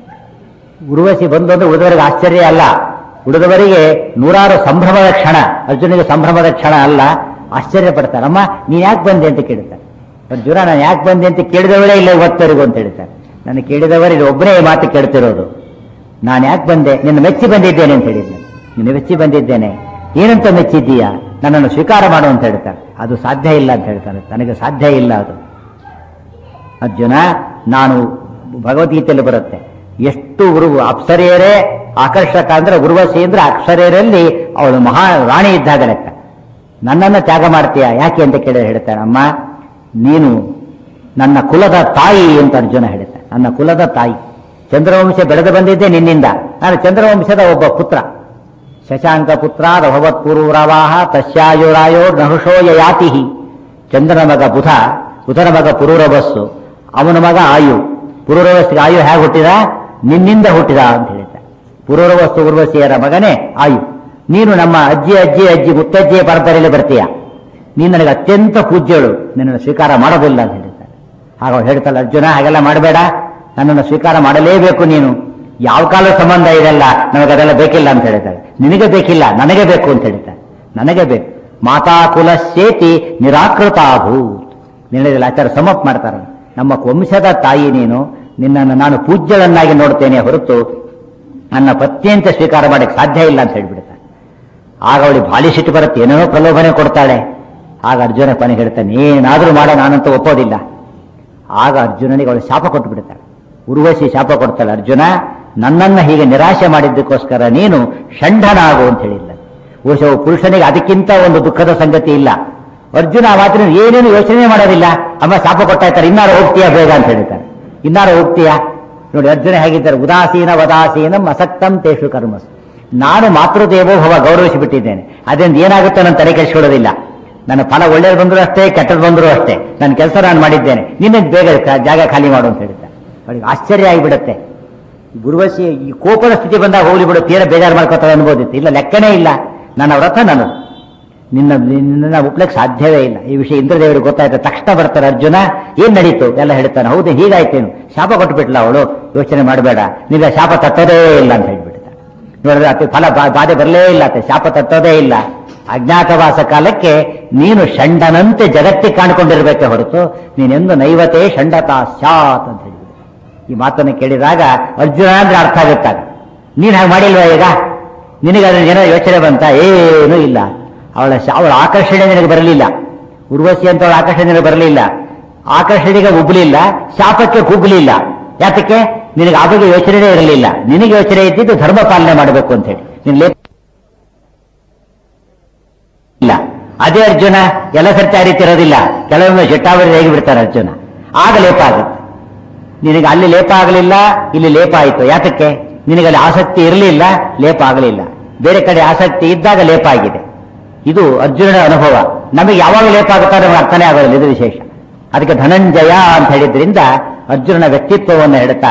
Speaker 1: ಉರ್ವಶಿ ಬಂದು ಅಂದ್ರೆ ಉಳಿದವರಿಗೆ ಆಶ್ಚರ್ಯ ಅಲ್ಲ ಉಳಿದವರಿಗೆ ನೂರಾರು ಸಂಭ್ರಮದ ಕ್ಷಣ ಅರ್ಜುನಿಗೆ ಸಂಭ್ರಮದ ಕ್ಷಣ ಅಲ್ಲ ಆಶ್ಚರ್ಯ ಪಡ್ತಾರೆ ಅಮ್ಮ ನೀನ್ ಯಾಕೆ ಬಂದೆ ಅಂತ ಕೇಳ್ತಾರೆ ಅರ್ಜುನ ನಾನು ಯಾಕೆ ಬಂದೆ ಅಂತ ಕೇಳಿದವಳೇ ಇಲ್ಲ ಇವತ್ತವರೆಗೂ ಅಂತ ಹೇಳ್ತಾರೆ ನಾನು ಕೇಳಿದವರಿಗೆ ಒಬ್ಬನೇ ಈ ಮಾತು ಕೇಳ್ತಿರೋದು ನಾನು ಯಾಕೆ ಬಂದೆ ನಿನ್ನ ಮೆಚ್ಚಿ ಬಂದಿದ್ದೇನೆ ಅಂತ ಹೇಳಿದ್ದೆ ನಿನ್ನ ಮೆಚ್ಚಿ ಬಂದಿದ್ದೇನೆ ಏನಂತ ಮೆಚ್ಚಿದ್ದೀಯಾ ನನ್ನನ್ನು ಸ್ವೀಕಾರ ಮಾಡು ಅಂತ ಹೇಳ್ತಾರೆ ಅದು ಸಾಧ್ಯ ಇಲ್ಲ ಅಂತ ಹೇಳ್ತಾನೆ ನನಗೆ ಸಾಧ್ಯ ಇಲ್ಲ ಅದು ಅರ್ಜುನ ನಾನು ಭಗವದ್ಗೀತೆಯಲ್ಲಿ ಬರುತ್ತೆ ಎಷ್ಟು ಉರು ಅಪ್ಸರೆಯರೇ ಆಕರ್ಷಕ ಅಂದ್ರೆ ಉರ್ವಶಿ ಅಂದ್ರೆ ಅಪ್ಸರೆಯರಲ್ಲಿ ಅವಳು ಮಹಾ ರಾಣಿ ಇದ್ದಾಗ ಲೆಕ್ಕ ನನ್ನನ್ನು ತ್ಯಾಗ ಮಾಡ್ತೀಯ ಯಾಕೆ ಅಂತ ಕೇಳಿ ಹೇಳ್ತಾನೆ ಅಮ್ಮ ನೀನು ನನ್ನ ಕುಲದ ತಾಯಿ ಅಂತ ಅರ್ಜುನ ಹೇಳ್ತಾನೆ ನನ್ನ ಕುಲದ ತಾಯಿ ಚಂದ್ರವಂಶ ಬೆಳೆದು ಬಂದಿದ್ದೆ ನಿನ್ನಿಂದ ನಾನು ಚಂದ್ರವಂಶದ ಒಬ್ಬ ಪುತ್ರ ಶಶಾಂಕ ಪುತ್ರ ರಭವತ್ ಪೂರ್ವರಾವಾಹ ತಸ್ಯಾಯುರಾಯೋ ನಹುಷೋ ಯಾತಿ ಚಂದ್ರನ ಮಗ ಬುಧ ಬುಧನ ಮಗ ಪುರೂರವಸ್ಸು ಅವನ ಮಗ ಆಯು ಪುರೂರವಸ್ಸಿಗೆ ಆಯು ಹೇಗೆ ಹುಟ್ಟಿದ ನಿನ್ನಿಂದ ಹುಟ್ಟಿದ ಅಂತ ಹೇಳ್ತಾರೆ ಪುರೂರವಸ್ಸು ಉರ್ವಶಿಯರ ಮಗನೇ ಆಯು ನೀನು ನಮ್ಮ ಅಜ್ಜಿ ಅಜ್ಜಿ ಅಜ್ಜಿ ಮುತ್ತಜ್ಜಿಯ ಪರಂಪರೆಯಲ್ಲಿ ಬರ್ತೀಯ ನೀನು ನನಗೆ ಅತ್ಯಂತ ಪೂಜ್ಯಳು ನಿನ್ನನ್ನು ಸ್ವೀಕಾರ ಮಾಡೋದಿಲ್ಲ ಅಂತ ಹೇಳ್ತಾರೆ ಆಗ ಅವ್ರು ಹೇಳ್ತಾಳೆ ಅರ್ಜುನ ಹಾಗೆಲ್ಲ ಮಾಡಬೇಡ ನನ್ನನ್ನು ಸ್ವೀಕಾರ ಮಾಡಲೇಬೇಕು ನೀನು ಯಾವ ಕಾಲ ಸಂಬಂಧ ಇದೆಲ್ಲ ನಮಗೆ ಅದೆಲ್ಲ ಬೇಕಿಲ್ಲ ಅಂತ ಹೇಳ್ತಾರೆ ನಿನಗೆ ಬೇಕಿಲ್ಲ ನನಗೆ ಬೇಕು ಅಂತ ಹೇಳ್ತಾರೆ ನನಗೆ ಬೇಕು ಮಾತಾ ಕುಲಶೇತಿ ನಿರಾಕೃತಾಭೂತ್ ನಿನ್ನೆಲ್ಲ ಆಚಾರ ಸಮಪ್ ಮಾಡ್ತಾರೆ ನಮ್ಮ ವಂಶದ ತಾಯಿ ನೀನು ನಿನ್ನನ್ನು ನಾನು ಪೂಜ್ಯಳನ್ನಾಗಿ ನೋಡ್ತೇನೆ ಹೊರತು ನನ್ನ ಪತ್ನಿಯಂತೆ ಸ್ವೀಕಾರ ಮಾಡಕ್ಕೆ ಸಾಧ್ಯ ಇಲ್ಲ ಅಂತ ಹೇಳ್ಬಿಡ್ತಾನೆ ಆಗ ಅವಳಿಗೆ ಭಾರಿ ಸಿಟ್ಟು ಬರುತ್ತೆ ಏನೇನೋ ಪ್ರಲೋಭನೆ ಕೊಡ್ತಾಳೆ ಆಗ ಅರ್ಜುನ ಕೊನೆ ಹೇಳ್ತಾನೆ ಏನಾದರೂ ಮಾಡ ನಾನಂತೂ ಒಪ್ಪೋದಿಲ್ಲ ಆಗ ಅರ್ಜುನನಿಗೆ ಅವಳು ಶಾಪ ಕೊಟ್ಟು ಬಿಡ್ತಾಳೆ ಉರ್ವಶಿ ಶಾಪ ಕೊಡ್ತಾಳೆ ಅರ್ಜುನ ನನ್ನನ್ನ ಹೀಗೆ ನಿರಾಶೆ ಮಾಡಿದ್ದಕ್ಕೋಸ್ಕರ ನೀನು ಷಂಡನಾಗು ಅಂತ ಹೇಳಿಲ್ಲ ಬಹುಶಃ ಪುರುಷನಿಗೆ ಅದಕ್ಕಿಂತ ಒಂದು ದುಃಖದ ಸಂಗತಿ ಇಲ್ಲ ಅರ್ಜುನ ಆ ಮಾತಿನ ಏನೇನು ಯೋಚನೆ ಮಾಡೋದಿಲ್ಲ ಅಮ್ಮ ಶಾಪ ಕೊಡ್ತಾ ಇರ್ತಾರೆ ಇನ್ನಾರು ಹೋಗ್ತೀಯಾ ಬೇಗ ಅಂತ ಹೇಳ್ತಾರೆ ಇನ್ನಾರು ಹೋಗ್ತೀಯಾ ನೋಡಿ ಅರ್ಜುನ ಹೇಗಿದ್ದಾರೆ ಉದಾಸೀನ ವದಾಸೀನಂ ಅಸಕ್ತಂ ತೇಷು ಕರ್ಮಸ್ ನಾನು ಮಾತೃದೇವೋಭವ ಗೌರವಿಸಿ ಬಿಟ್ಟಿದ್ದೇನೆ ಅದರಿಂದ ಏನಾಗುತ್ತೋ ನನ್ನ ತಲೆ ಕೆಡಿಸ್ಕೊಳ್ಳೋದಿಲ್ಲ ನನ್ನ ಫಲ ಒಳ್ಳೇದು ಬಂದರೂ ಅಷ್ಟೇ ಕೆಟ್ಟದ್ದು ಬಂದರೂ ಅಷ್ಟೇ ನನ್ನ ಕೆಲಸ ನಾನು ಮಾಡಿದ್ದೇನೆ ನಿನ್ನ ಬೇಗ ಕ- ಜಾಗ ಖಾಲಿ ಮಾಡು ಅಂತ ಹೇಳ್ತಾರೆ ಅವಳಿಗೆ ಆಶ್ಚರ್ಯ ಆಗಿಬಿಡುತ್ತೆ ಗುರುವಸಿ ಈ ಕೋಪದ ಸ್ಥಿತಿ ಬಂದಾಗ ಹೋಗ್ಲಿ ಬಿಡು ತೀರ ಬೇಜಾರು ಮಾಡ್ಕೊತಾರೆ ಅನ್ಬೋದಿತ್ತು ಇಲ್ಲ ಲೆಕ್ಕನೇ ಇಲ್ಲ ನನ್ನ ವ್ರತ ನಾನು ನಿನ್ನ ನಿನ್ನ ಒಪ್ಲಿಕ್ಕೆ ಸಾಧ್ಯವೇ ಇಲ್ಲ ಈ ವಿಷಯ ಇಂದ್ರದೇವರಿಗೆ ಗೊತ್ತಾಯ್ತು ತಕ್ಷಣ ಬರ್ತಾರೆ ಅರ್ಜುನ ಏನ್ ನಡೀತು ಎಲ್ಲ ಹೇಳ್ತಾನೆ ಹೌದು ಹೀಗಾಯ್ತೇನು ಶಾಪ ಕೊಟ್ಬಿಟ್ಲ ಅವಳು ಯೋಚನೆ ಮಾಡಬೇಡ ನಿನ್ನ ಶಾಪ ತಟ್ಟೋದೇ ಇಲ್ಲ ಅಂತ ಹೇಳ್ಬಿಡ್ತಾಳೆ ನೋಡಿದ್ರೆ ಅತಿ ಫಲ ಬಾ- ಬಾಧೆ ಬರಲೇ ಇಲ್ಲ ಅತ್ತೆ ಶಾಪ ತಟ್ಟೋದೇ ಇಲ್ಲ ಅಜ್ಞಾತವಾಸ ಕಾಲಕ್ಕೆ ನೀನು ಷಂಡನಂತೆ ಜಗತ್ತಿಗೆ ಕಾಣ್ಕೊಂಡಿರ್ಬೇಕೆ ಹೊರತು ನೀನೆಂದು ನೈವತೆ ಷಂಡತಾ ಸ್ಯಾತ್ ಅಂತ ಹೇಳಿದ್ರು ಈ ಮಾತನ್ನು ಕೇಳಿದಾಗ ಅರ್ಜುನ ಅಂದ್ರೆ ಅರ್ಥ ಆಗುತ್ತಾಗ ನೀನ್ ಹಾಗೆ ಮಾಡಿಲ್ವಾ ಈಗ ನಿನಗೆ ಅದ್ರ ಏನೋ ಯೋಚನೆ ಬಂತ ಏನೂ ಇಲ್ಲ ಅವಳ ಶ- ಅವಳ ಆಕರ್ಷಣೆ ನಿನಗೆ ಬರಲಿಲ್ಲ ಉರ್ವಶಿ ಅಂತ ಅವಳ ಆಕರ್ಷಣೆ ನಿನಗೆ ಬರಲಿಲ್ಲ ಆಕರ್ಷಣೆಗೆ ಉಬ್ಲಿಲ್ಲ ಶಾಪಕ್ಕೆ ಕುಗ್ಲಿಲ್ಲ ಯಾತಕ್ಕೆ ನಿನಗೆ ಆ ಬಗ್ಗೆ ಯೋಚನೆನೇ ಇರಲಿಲ್ಲ ನಿನಗೆ ಯೋಚನೆ ಇದ್ದಿದ್ದು ಧರ್ಮ ಪಾಲನೆ ಮಾಡಬೇಕು ಅಂತ ಹೇಳಿ ನೀನು ಲೇಪ ಇಲ್ಲ ಅದೇ ಅರ್ಜುನ ಎಲ್ಲ ಸರ್ತಿ ಆ ರೀತಿ ಇರೋದಿಲ್ಲ ಕೆಲವೊಮ್ಮೆ ಜಟ್ಟಾವರಿ ಹೇಗೆ ಬಿಡ್ತಾರೆ ಅರ್ಜುನ ಆಗ ಲೇಪ ಆಗುತ್ತೆ ನಿನಗೆ ಅಲ್ಲಿ ಲೇಪ ಆಗಲಿಲ್ಲ ಇಲ್ಲಿ ಲೇಪ ಆಯಿತು ಯಾತಕ್ಕೆ ನಿನಗೆ ಅಲ್ಲಿ ಆಸಕ್ತಿ ಇರಲಿಲ್ಲ ಲೇಪ ಆಗಲಿಲ್ಲ ಬೇರೆ ಕಡೆ ಆಸಕ್ತಿ ಇದ್ದಾಗ ಲೇಪ ಆಗಿದೆ ಇದು ಅರ್ಜುನನ ಅನುಭವ ನಮಗೆ ಯಾವಾಗ ಲೇಪ ಆಗುತ್ತಾ ನಮಗೆ ಅರ್ಥನೇ ಆಗೋದಿಲ್ಲ ಇದು ವಿಶೇಷ ಅದಕ್ಕೆ ಧನಂಜಯ ಅಂತ ಹೇಳಿದ್ರಿಂದ ಅರ್ಜುನನ ವ್ಯಕ್ತಿತ್ವವನ್ನು ಹೇಳ್ತಾ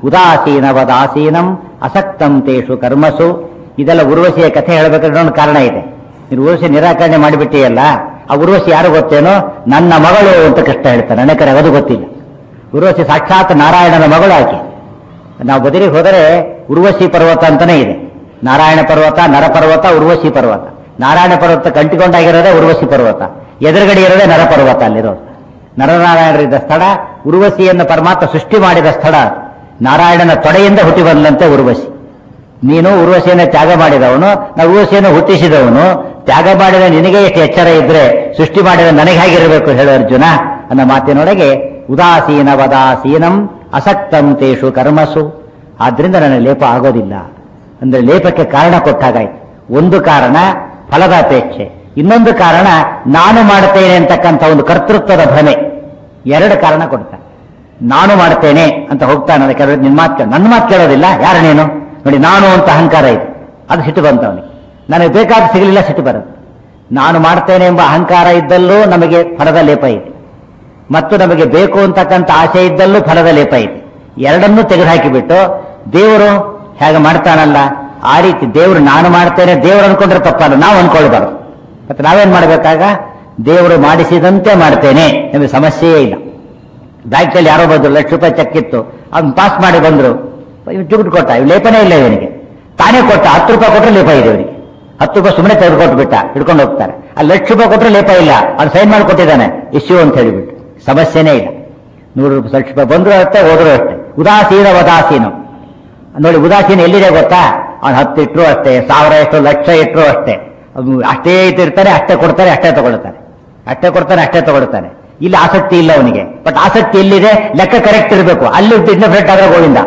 Speaker 1: ಉದಾಸೀನವದಾಸೀನಂ ಅಸಕ್ತಂ ತೇಷು ಕರ್ಮಸು ಇದೆಲ್ಲ ಉರ್ವಶಿಯ ಕಥೆ ಹೇಳಬೇಕಾದ್ರೆ ಒಂದು ಕಾರಣ ಇದೆ ನೀನು ಉರ್ವಶಿ ನಿರಾಕರಣೆ ಮಾಡಿಬಿಟ್ಟಿಯಲ್ಲ ಆ ಉರ್ವಶಿ ಯಾರು ಗೊತ್ತೇನೋ ನನ್ನ ಮಗಳು ಅಂತ ಕೃಷ್ಣ ಹೇಳ್ತಾನೆ ನನಗೆ ಅದು ಗೊತ್ತಿಲ್ಲ ಉರ್ವಶಿ ಸಾಕ್ಷಾತ್ ನಾರಾಯಣನ ಮಗಳು ಆಕೆ ನಾವು ಬದಲಿಗೆ ಹೋದರೆ ಉರ್ವಶಿ ಪರ್ವತ ಅಂತಾನೆ ಇದೆ ನಾರಾಯಣ ಪರ್ವತ ನರ ಪರ್ವತ ಉರ್ವಶಿ ಪರ್ವತ ನಾರಾಯಣ ಪರ್ವತ ಕಂಟಿಕೊಂಡಾಗಿರೋದೇ ಉರ್ವಶಿ ಪರ್ವತ ಎದುರುಗಡೆ ಇರೋದೇ ನರ ಪರ್ವತ ಅಲ್ಲಿರೋದು ನರನಾರಾಯಣರಿದ್ದ ಸ್ಥಳ ಉರ್ವಶಿಯನ್ನು ಪರಮಾತ್ಮ ಸೃಷ್ಟಿ ಮಾಡಿದ ಸ್ಥಳ ಅದು. ನಾರಾಯಣನ ತೊಡೆಯಿಂದ ಹುಟ್ಟಿ ಬಂದಂತೆ ಉರ್ವಶಿ ನೀನು ಉರ್ವಶಿಯನ್ನು ತ್ಯಾಗ ಮಾಡಿದವನು ನಾವು ಉರ್ವಶಿಯನ್ನು ಹುಟ್ಟಿಸಿದವನು ತ್ಯಾಗ ಮಾಡಿದ ನಿನಗೆ ಎಷ್ಟು ಎಚ್ಚರ ಇದ್ರೆ ಸೃಷ್ಟಿ ಮಾಡಿದ ನನಗೆ ಹೇಗಿರಬೇಕು ಹೇಳು ಅರ್ಜುನ ಅನ್ನೋ ಮಾತಿನೊಳಗೆ ಉದಾಸೀನ ವದಾಸೀನಂ ಅಸಕ್ತಂ ತೇಷು ಕರ್ಮಸು ಆದ್ರಿಂದ ನನಗೆ ಲೇಪ ಆಗೋದಿಲ್ಲ ಅಂದ್ರೆ ಲೇಪಕ್ಕೆ ಕಾರಣ ಕೊಟ್ಟಾಗಾಯ್ತು ಒಂದು ಕಾರಣ ಫಲದ ಅಪೇಕ್ಷೆ ಇನ್ನೊಂದು ಕಾರಣ ನಾನು ಮಾಡ್ತೇನೆ ಅಂತಕ್ಕಂಥ ಒಂದು ಕರ್ತೃತ್ವದ ಭ್ರಮೆ ಎರಡು ಕಾರಣ ಕೊಡ್ತಾನೆ ನಾನು ಮಾಡ್ತೇನೆ ಅಂತ ಹೋಗ್ತಾನೆ ಅದಕ್ಕೆ ಕೆಲವರು ನಿನ್ನ ಮಾತು ಕೇಳ ನನ್ನ ಮಾತು ಕೇಳೋದಿಲ್ಲ ಯಾರು ನೀನು ನೋಡಿ ನಾನು ಅಂತ ಅಹಂಕಾರ ಇದೆ ಅದು ಸಿಟ್ಟು ಬಂತ ಅವನಿಗೆ ನನಗೆ ಬೇಕಾದ ಸಿಗಲಿಲ್ಲ ಸಿಟ್ಟು ಬರುತ್ತೆ ನಾನು ಮಾಡ್ತೇನೆ ಎಂಬ ಅಹಂಕಾರ ಇದ್ದಲ್ಲೂ ನಮಗೆ ಫಲದ ಲೇಪ ಇದೆ ಮತ್ತು ನಮಗೆ ಬೇಕು ಅಂತಕ್ಕಂಥ ಆಸೆ ಇದ್ದಲ್ಲೂ ಫಲದ ಲೇಪ ಇದೆ ಎರಡನ್ನೂ ತೆಗೆದುಹಾಕಿಬಿಟ್ಟು ದೇವರು ಹೇಗೆ ಮಾಡ್ತಾನಲ್ಲ ಆ ರೀತಿ ದೇವರು ನಾನು ಮಾಡ್ತೇನೆ ದೇವರು ಅನ್ಕೊಂಡ್ರೆ ತಪ್ಪಲ್ಲ ನಾವು ಅನ್ಕೊಳ್ಬಾರ್ದು ಮತ್ತೆ ನಾವೇನ್ ಮಾಡಬೇಕಾಗ ದೇವರು ಮಾಡಿಸಿದಂತೆ ಮಾಡ್ತೇನೆ ನಿಮಗೆ ಸಮಸ್ಯೆಯೇ ಇಲ್ಲ ಬ್ಯಾಂಕಲ್ಲಿ ಯಾರೋ ಬಂದ್ರು ಲಕ್ಷ ರೂಪಾಯಿ ಚೆಕ್ ಇತ್ತು ಅವ್ನು ಪಾಸ್ ಮಾಡಿ ಬಂದ್ರು ದುಡ್ಡು ಕೊಟ್ಟ ಇವ್ ಲೇಪನೇ ಇಲ್ಲ ಇವನಿಗೆ ತಾನೇ ಕೊಟ್ಟ ಹತ್ತು ರೂಪಾಯಿ ಕೊಟ್ಟರೆ ಲೇಪ ಇದೆ ಇವನಿಗೆ ಹತ್ತು ರೂಪಾಯಿ ಸುಮ್ಮನೆ ತೆಗೆದುಕೊಟ್ಟು ಬಿಟ್ಟ ಹಿಡ್ಕೊಂಡು ಹೋಗ್ತಾರೆ ಆ ಲಕ್ಷ ರೂಪಾಯಿ ಕೊಟ್ಟರೆ ಲೇಪ ಇಲ್ಲ ಅವ್ನು ಸೈನ್ ಮಾಡಿ ಕೊಟ್ಟಿದ್ದಾನೆ ಇಶ್ಯೂ ಅಂತ ಹೇಳಿಬಿಟ್ಟು ಸಮಸ್ಯೆನೇ ಇಲ್ಲ ನೂರು ರೂಪಾಯಿ ಲಕ್ಷ ರೂಪಾಯಿ ಬಂದ್ರು ಅಷ್ಟೇ ಹೋದ್ರು ಅಷ್ಟೇ ಉದಾಸೀನ ವದಾಸೀನ ನೋಡಿ ಉದಾಸೀನ ಎಲ್ಲಿದೆ ಗೊತ್ತಾ ಅವ್ನು ಹತ್ತು ಇಟ್ಟರು ಅಷ್ಟೇ ಸಾವಿರ ಎಷ್ಟು ಲಕ್ಷ ಇಟ್ಟರು ಅಷ್ಟೇ ಅವ್ನು ಅಷ್ಟೇ ಇಟ್ಟಿರ್ತಾರೆ ಅಷ್ಟೇ ಕೊಡ್ತಾರೆ ಅಷ್ಟೇ ತಗೊಳ್ತಾರೆ ಅಷ್ಟೇ ಕೊಡ್ತಾನೆ ಅಷ್ಟೇ ತಗೊಳ್ತಾನೆ ಇಲ್ಲಿ ಆಸಕ್ತಿ ಇಲ್ಲ ಅವನಿಗೆ ಬಟ್ ಆಸಕ್ತಿ ಎಲ್ಲಿದೆ ಲೆಕ್ಕ ಕರೆಕ್ಟ್ ಇರಬೇಕು ಅಲ್ಲಿ ಡಿಫ್ರೆಂಟ್ ಆದ್ರೆ ಗೋವಿಂದ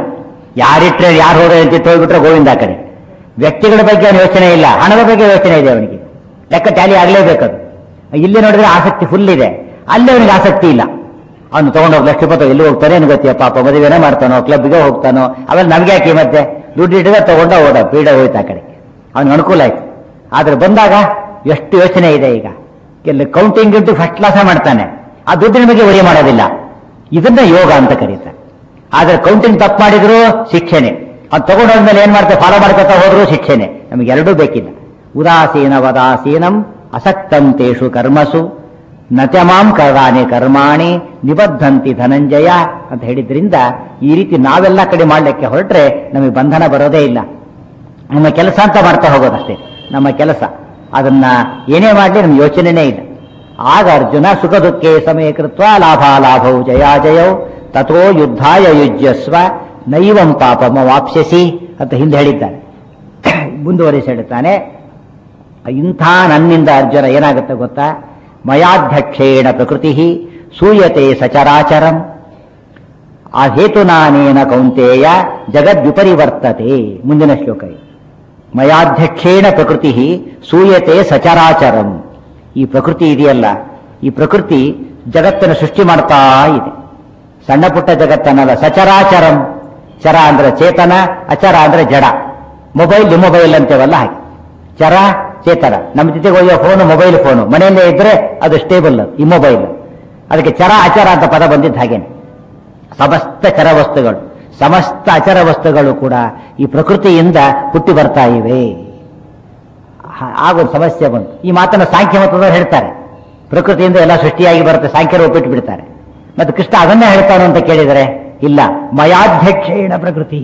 Speaker 1: ಯಾರಿಟ್ರೆ ಯಾರು ಹೋದ್ರೆ ಅಂತ ಹೋಗ್ಬಿಟ್ರೆ ಗೋವಿಂದ ಆ ಕಡೆ ವ್ಯಕ್ತಿಗಳ ಬಗ್ಗೆ ಅವನ ಯೋಚನೆ ಇಲ್ಲ ಹಣದ ಬಗ್ಗೆ ಯೋಚನೆ ಇದೆ ಅವನಿಗೆ ಲೆಕ್ಕ ಟ್ಯಾಲಿ ಆಗಲೇಬೇಕದು ಇಲ್ಲಿ ನೋಡಿದ್ರೆ ಆಸಕ್ತಿ ಫುಲ್ ಇದೆ ಅಲ್ಲಿ ಅವನಿಗೆ ಆಸಕ್ತಿ ಇಲ್ಲ ಅವನು ತಗೊಂಡೋಗಿ ಲಕ್ಷ ರೂಪಾಯಿ ಎಲ್ಲಿ ಹೋಗ್ತಾನೆ ಏನು ಗೊತ್ತಿಯ ಪಾಪ ಮದುವೆನೇ ಮಾಡ್ತಾನೋ ಕ್ಲಬ್ಗೆ ಹೋಗ್ತಾನೋ ಅವೆಲ್ಲ ನಮ್ಗೆ ಯಾಕೆ ಈ ಮಧ್ಯೆ ದುಡ್ಡು ಇಟ್ಟಿದ್ರೆ ತಗೊಂಡ ಓಡ ಪೀಡ ಹೋಯ್ತು ಆ ಕಡೆ ಅವನಿಗೆ ಅನುಕೂಲ ಆಯ್ತು ಆದ್ರೆ ಬಂದಾಗ ಎಷ್ಟು ಯೋಚನೆ ಇದೆ ಈಗ ಕೆಲ ಕೌಂಟಿಂಗ್ ಇಟ್ಟು ಫಸ್ಟ್ ಕ್ಲಾಸ ಮಾಡ್ತಾನೆ ಆ ದುಡ್ಡಿನ ಬಗ್ಗೆ ವರಿ ಮಾಡೋದಿಲ್ಲ ಇದನ್ನ ಯೋಗ ಅಂತ ಕರೀತಾರೆ ಆದ್ರೆ ಕೌಂಟಿಂಗ್ ತಪ್ಪು ಮಾಡಿದ್ರು ಶಿಕ್ಷೆನೆ ಅದು ತಗೊಂಡೋದ್ಮೇಲೆ ಏನ್ ಮಾಡ್ತಾರೆ ಫಾಲೋ ಮಾಡ್ಕೊತಾ ಹೋದ್ರು ಶಿಕ್ಷೆನೆ ನಮಗೆ ಎರಡೂ ಬೇಕಿಲ್ಲ ಉದಾಸೀನ ವದಾಸೀನಂ ಅಸಕ್ತಂತೇಷು ಕರ್ಮಸು ನಚಮಾಂ ಕರ್ವಾಣಿ ಕರ್ಮಾಣಿ ನಿಬದ್ಧಂತಿ ಧನಂಜಯ ಅಂತ ಹೇಳಿದ್ರಿಂದ ಈ ರೀತಿ ನಾವೆಲ್ಲ ಕಡೆ ಮಾಡ್ಲಿಕ್ಕೆ ಹೊರಟ್ರೆ ನಮಗೆ ಬಂಧನ ಬರೋದೇ ಇಲ್ಲ ನಮ್ಮ ಕೆಲಸ ಅಂತ ಮಾಡ್ತಾ ಹೋಗೋದಷ್ಟೇ ನಮ್ಮ ಕೆಲಸ ಅದನ್ನ ಏನೇ ಮಾಡಲಿ ನಮ್ಗೆ ಯೋಚನೆನೇ ಇಲ್ಲ ಆಗ ಅರ್ಜುನ ಸುಖ ದುಃಖೇ ಸಮಯ ಕೃತ್ವ ಲಾಭಾಲಾಭೌ ಜಯಾಜಯೌ ತಥೋ ಯುದ್ಧಾಯ ಯುಜ್ಯಸ್ವ ನೈವಂ ಪಾಪಮ ವಾಪ್ಸ್ಯಸಿ ಅಂತ ಹಿಂದೆ ಹೇಳಿದ್ದಾನೆ ಮುಂದುವರಿಸಿ ಹೇಳ್ತಾನೆ ಇಂಥ ನನ್ನಿಂದ ಅರ್ಜುನ ಏನಾಗುತ್ತೆ ಗೊತ್ತಾ ಮಯಾಧ್ಯಕ್ಷೇಣ ಪ್ರಕೃತಿ ಸೂಯತೆ ಸಚರಾಚರಂ ಆ ಹೇತುನಾನೇನ ಕೌಂತೆಯ ಜಗದ್ವಿಪರಿವರ್ತತೆ ಮುಂದಿನ ಶ್ಲೋಕ ಇದು. ಮಯಾಧ್ಯಕ್ಷೇಣ ಪ್ರಕೃತಿ ಸೂಯತೆ ಸಚರಾಚರಂ ಈ ಪ್ರಕೃತಿ ಇದೆಯಲ್ಲ ಈ ಪ್ರಕೃತಿ ಜಗತ್ತನ್ನು ಸೃಷ್ಟಿ ಮಾಡ್ತಾ ಇದೆ ಸಣ್ಣ ಪುಟ್ಟ ಜಗತ್ತನ್ನಲ್ಲ ಸಚರಾಚರಂ ಚರ ಅಂದ್ರೆ ಚೇತನ ಅಚರ ಅಂದ್ರೆ ಜಡ ಮೊಬೈಲ್ ಮೊಬೈಲ್ ಅಂತೇವಲ್ಲ ಹಾಗೆ ಚರ ಚೇತನ ನಮ್ಮ ಜೊತೆಗೆ ಒಯ್ಯೋ ಫೋನು ಮೊಬೈಲ್ ಫೋನು ಮನೆಯಲ್ಲೇ ಇದ್ರೆ ಅದು ಸ್ಟೇಬಲ್ ಈ ಮೊಬೈಲ್ ಅದಕ್ಕೆ ಚರ ಅಚರ ಅಂತ ಪದ ಬಂದಿದ್ದು ಹಾಗೇನೆ ಸಮಸ್ತ ಚರ ವಸ್ತುಗಳು ಸಮಸ್ತ ಅಚರ ವಸ್ತುಗಳು ಕೂಡ ಈ ಪ್ರಕೃತಿಯಿಂದ ಹುಟ್ಟಿ ಬರ್ತಾ ಇವೆ ಹ- ಆಗೊಂದು ಸಮಸ್ಯೆ ಬಂತು ಈ ಮಾತನ್ನು ಸಾಂಖ್ಯ ಮತದವರು ಹೇಳ್ತಾರೆ ಪ್ರಕೃತಿಯಿಂದ ಎಲ್ಲ ಸೃಷ್ಟಿಯಾಗಿ ಬರುತ್ತೆ ಸಾಂಖ್ಯರು ಒಪ್ಪಿಟ್ಟು ಬಿಡ್ತಾರೆ ಮತ್ತೆ ಕೃಷ್ಣ ಅದನ್ನೇ ಹೇಳ್ತಾನೆ ಅಂತ ಕೇಳಿದರೆ ಇಲ್ಲ ಮಯಾಧ್ಯಕ್ಷೇಣ ಪ್ರಕೃತಿ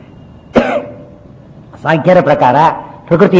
Speaker 1: ಸಾಂಖ್ಯರ ಪ್ರಕಾರ ಪ್ರಕೃತಿ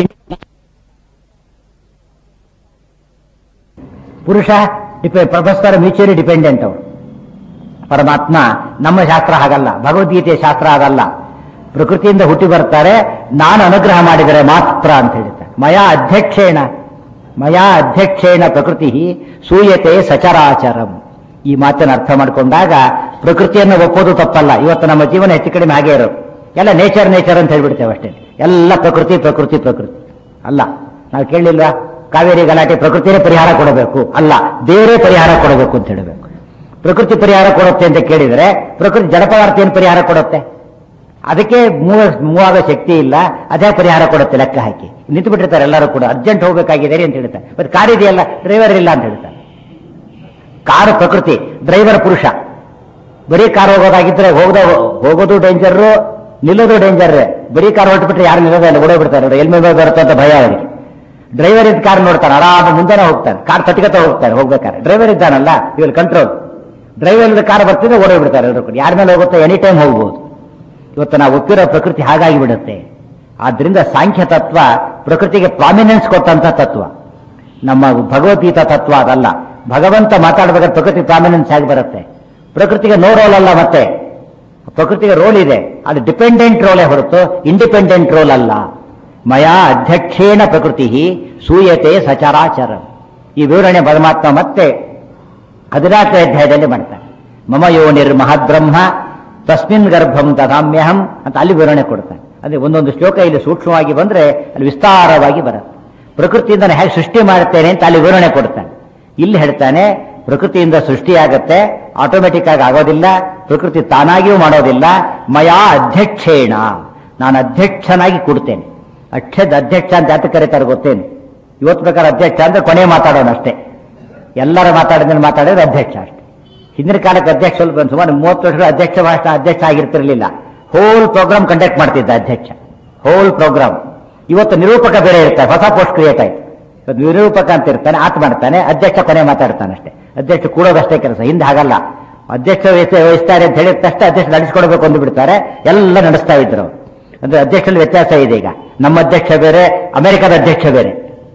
Speaker 1: ಪುರುಷ ಡಿಪೆ ಪ್ರೊಫೆಸರ್ ಮ್ಯೂಚುವಲಿ ಡಿಪೆಂಡೆಂಟ್ ಅವರು ಪರಮಾತ್ಮ ನಮ್ಮ ಶಾಸ್ತ್ರ ಹಾಗಲ್ಲ ಭಗವದ್ಗೀತೆಯ ಶಾಸ್ತ್ರ ಅದಲ್ಲ ಪ್ರಕೃತಿಯಿಂದ ಹುಟ್ಟಿ ಬರ್ತಾರೆ ನಾನು ಅನುಗ್ರಹ ಮಾಡಿದರೆ ಮಾತ್ರ ಅಂತ ಹೇಳ್ತಾರೆ ಮಯಾ ಅಧ್ಯಕ್ಷೇಣ ಮಯಾ ಅಧ್ಯಕ್ಷೇಣ ಪ್ರಕೃತಿ ಸೂಯತೆ ಸಚರಾಚರಂ ಈ ಮಾತನ್ನು ಅರ್ಥ ಮಾಡಿಕೊಂಡಾಗ ಪ್ರಕೃತಿಯನ್ನು ಒಪ್ಪೋದು ತಪ್ಪಲ್ಲ ಇವತ್ತು ನಮ್ಮ ಜೀವನ ಹೆಚ್ಚು ಕಡಿಮೆ ಹಾಗೆ ಇರೋದು ಎಲ್ಲ ನೇಚರ್ ನೇಚರ್ ಅಂತ ಹೇಳ್ಬಿಡ್ತೇವೆ ಅಷ್ಟೇ ಎಲ್ಲ ಪ್ರಕೃತಿ ಪ್ರಕೃತಿ ಪ್ರಕೃತಿ ಅಲ್ಲ ನಾವು ಕೇಳಲಿಲ್ವಾ ಕಾವೇರಿ ಗಲಾಟೆ ಪ್ರಕೃತಿನೇ ಪರಿಹಾರ ಕೊಡಬೇಕು ಅಲ್ಲ ದೇವರೇ ಪರಿಹಾರ ಕೊಡಬೇಕು ಅಂತ ಹೇಳಬೇಕು ಪ್ರಕೃತಿ ಪರಿಹಾರ ಕೊಡುತ್ತೆ ಅಂತ ಕೇಳಿದರೆ ಪ್ರಕೃತಿ ಜಡ ಪದಾರ್ಥ ಏನು ಪರಿಹಾರ ಕೊಡುತ್ತೆ ಅದಕ್ಕೆ ಮೂವ ಮೂವಾದ ಶಕ್ತಿ ಇಲ್ಲ ಅದೇ ಪರಿಹಾರ ಕೊಡುತ್ತೆ ಲೆಕ್ಕ ಹಾಕಿ ನಿಂತು ಬಿಟ್ಟಿರ್ತಾರೆ ಎಲ್ಲರೂ ಕೂಡ ಅರ್ಜೆಂಟ್ ಹೋಗಬೇಕಾಗಿದೆ ಅಂತ ಹೇಳ್ತಾರೆ ಮತ್ತೆ ಕಾರ್ ಇದೆಯಲ್ಲ ಡ್ರೈವರ್ ಇಲ್ಲ ಅಂತ ಹೇಳ್ತಾರೆ ಕಾರು ಪ್ರಕೃತಿ ಡ್ರೈವರ್ ಪುರುಷ ಬರೀ ಕಾರ್ ಹೋಗೋದಾಗಿದ್ರೆ ಹೋಗದ ಹೋಗೋದು ಡೇಂಜರ್ ನಿಲ್ಲೋದು ಡೇಂಜರ್ ಬರೀ ಕಾರ್ ಹೊರಟುಬಿಟ್ರೆ ಯಾರು ನಿಲ್ಲೋದೇ ಇಲ್ಲ ಓಡೋಗ್ಬಿಡ್ತಾರೆ ನೋಡಿ ಎಲ್ಲಿ ಮೇಲೆ ಬರುತ್ತೆ ಅಂತ ಭಯ ಅವರಿಗೆ ಡ್ರೈವರ್ ಇದ್ದ ಕಾರ್ ನೋಡ್ತಾನೆ ಆರಾಮ ಮುಂದೆನೇ ಹೋಗ್ತಾನೆ ಕಾರ್ ತಟ್ಕತ ಹೋಗ್ತಾನೆ ಹೋಗ್ಬೇಕಾದ್ರೆ ಡ್ರೈವರ್ ಇದ್ದಾನಲ್ಲ ಇವಾಗ ಕಂಟ್ರೋಲ್ ಡ್ರೈವರ್ ಇಲ್ಲದ ಕಾರ್ ಬರ್ತಿದ್ರೆ ಓಡೋಗ್ಬಿಡ್ತಾರೆ ಎಲ್ಲರೂ ಕೂಡ ಯಾರ ಮೇಲೆ ಹೋಗುತ್ತೆ ಎನಿ ಟೈಮ್ ಹೋಗ್ಬೋದು ಇವತ್ತು ನಾವು ಒಪ್ಪಿರೋ ಪ್ರಕೃತಿ ಹಾಗಾಗಿ ಬಿಡುತ್ತೆ ಆದ್ರಿಂದ ಸಾಂಖ್ಯ ತತ್ವ ಪ್ರಕೃತಿಗೆ ಪ್ರಾಮಿನೆನ್ಸ್ ಕೊಟ್ಟಂತ ತತ್ವ ನಮ್ಮ ಭಗವದ್ಗೀತಾ ತತ್ವ ಅದಲ್ಲ ಭಗವಂತ ಮಾತಾಡಬೇಕಾದ್ರೆ ಪ್ರಕೃತಿ ಪ್ರಾಮಿನೆನ್ಸ್ ಆಗಿ ಬರುತ್ತೆ ಪ್ರಕೃತಿಗೆ ನೋ ರೋಲ್ ಅಲ್ಲ ಮತ್ತೆ ಪ್ರಕೃತಿಗೆ ರೋಲ್ ಇದೆ ಅದು ಡಿಪೆಂಡೆಂಟ್ ರೋಲೇ ಹೊರತು ಇಂಡಿಪೆಂಡೆಂಟ್ ರೋಲ್ ಅಲ್ಲ ಮಯಾ ಅಧ್ಯಕ್ಷೇಣ ಪ್ರಕೃತಿ ಸೂಯತೆ ಸಚರಾಚರ ಈ ವಿವರಣೆ ಪರಮಾತ್ಮ ಮತ್ತೆ ಹದಿನಾಲ್ಕನೇ ಅಧ್ಯಾಯದಲ್ಲಿ ಮಾಡ್ತಾರೆ ಮಮ ಯೋನಿರ್ ಮಹದ್ಬ್ರಹ್ಮ ತಸ್ಮಿನ್ ಗರ್ಭಂ ತದಾಮ್ಯಹಂ ಅಂತ ಅಲ್ಲಿ ವಿವರಣೆ ಕೊಡ್ತಾನೆ ಅಂದ್ರೆ ಒಂದೊಂದು ಶ್ಲೋಕ ಇಲ್ಲಿ ಸೂಕ್ಷ್ಮವಾಗಿ ಬಂದ್ರೆ ಅಲ್ಲಿ ವಿಸ್ತಾರವಾಗಿ ಬರುತ್ತೆ ಪ್ರಕೃತಿಯಿಂದ ನಾನು ಹೇಗೆ ಸೃಷ್ಟಿ ಮಾಡುತ್ತೇನೆ ಅಂತ ಅಲ್ಲಿ ವಿವರಣೆ ಕೊಡ್ತಾನೆ ಇಲ್ಲಿ ಹೇಳ್ತಾನೆ ಪ್ರಕೃತಿಯಿಂದ ಸೃಷ್ಟಿಯಾಗತ್ತೆ ಆಟೋಮೆಟಿಕ್ ಆಗಿ ಆಗೋದಿಲ್ಲ ಪ್ರಕೃತಿ ತಾನಾಗಿಯೂ ಮಾಡೋದಿಲ್ಲ ಮಯಾ ಅಧ್ಯಕ್ಷೇಣ ನಾನು ಅಧ್ಯಕ್ಷನಾಗಿ ಕೊಡ್ತೇನೆ ಅಕ್ಷದ ಅಧ್ಯಕ್ಷ ಅಂತ ಯಾತ ಕರೀತಾರೆ ಗೊತ್ತೇನು ಇವತ್ತು ಪ್ರಕಾರ ಅಧ್ಯಕ್ಷ ಅಂದ್ರೆ ಕೊನೆ ಮಾತಾಡೋಣ ಅಷ್ಟೇ ಎಲ್ಲರ ಮಾತಾಡಿದ್ರೆ ಮಾತಾಡಿದ್ರೆ ಅಧ್ಯಕ್ಷ ಅಷ್ಟೇ ಹಿಂದಿನ ಕಾಲಕ್ಕೆ ಅಧ್ಯಕ್ಷ ಸ್ವಲ್ಪ ಸುಮಾರು ಮೂವತ್ತು ವರ್ಷಗಳ ಅಧ್ಯಕ್ಷ ಭಾಷಣ ಅಧ್ಯಕ್ಷ ಆಗಿರ್ತಿರ್ಲಿಲ್ಲ ಹೋಲ್ ಪ್ರೋಗ್ರಾಮ್ ಕಂಡಕ್ಟ್ ಮಾಡ್ತಿದ್ದ ಅಧ್ಯಕ್ಷ ಹೋಲ್ ಪ್ರೋಗ್ರಾಮ್ ಇವತ್ತು ನಿರೂಪಕ ಬೇರೆ ಇರ್ತಾರೆ ಹೊಸ ಪೋಸ್ಟ್ ಕ್ರಿಯೇಟ್ ಆಯ್ತು ಇವತ್ತು ನಿರೂಪಕ ಅಂತ ಇರ್ತಾನೆ ಆತ ಮಾಡ್ತಾನೆ ಅಧ್ಯಕ್ಷ ಕೊನೆ ಮಾತಾಡ್ತಾನೆ ಅಷ್ಟೇ ಅಧ್ಯಕ್ಷ ಕೂಡೋದಷ್ಟೇ ಕೆಲಸ ಹಿಂದೆ ಹಾಗಲ್ಲ ಅಧ್ಯಕ್ಷ ವಹಿಸ- ವಹಿಸ್ತಾರೆ ಅಂತ ಹೇಳಿದ ತಕ್ಷಣ ಅಧ್ಯಕ್ಷ ನಡೆಸ್ಕೊಡ್ಬೇಕು ಅಂದು ಬಿಡ್ತಾರೆ ಎಲ್ಲ ನಡೆಸ್ತಾ ಇದ್ರು ಅವ್ರು. ಅಂದ್ರೆ ಅಧ್ಯಕ್ಷರಲ್ಲಿ ವ್ಯತ್ಯಾಸ ಇದೆ ಈಗ ನಮ್ಮ ಅಧ್ಯಕ್ಷ ಬೇರೆ ಅಮೆರಿಕದ ಅಧ್ಯಕ್ಷ ಬೇರೆ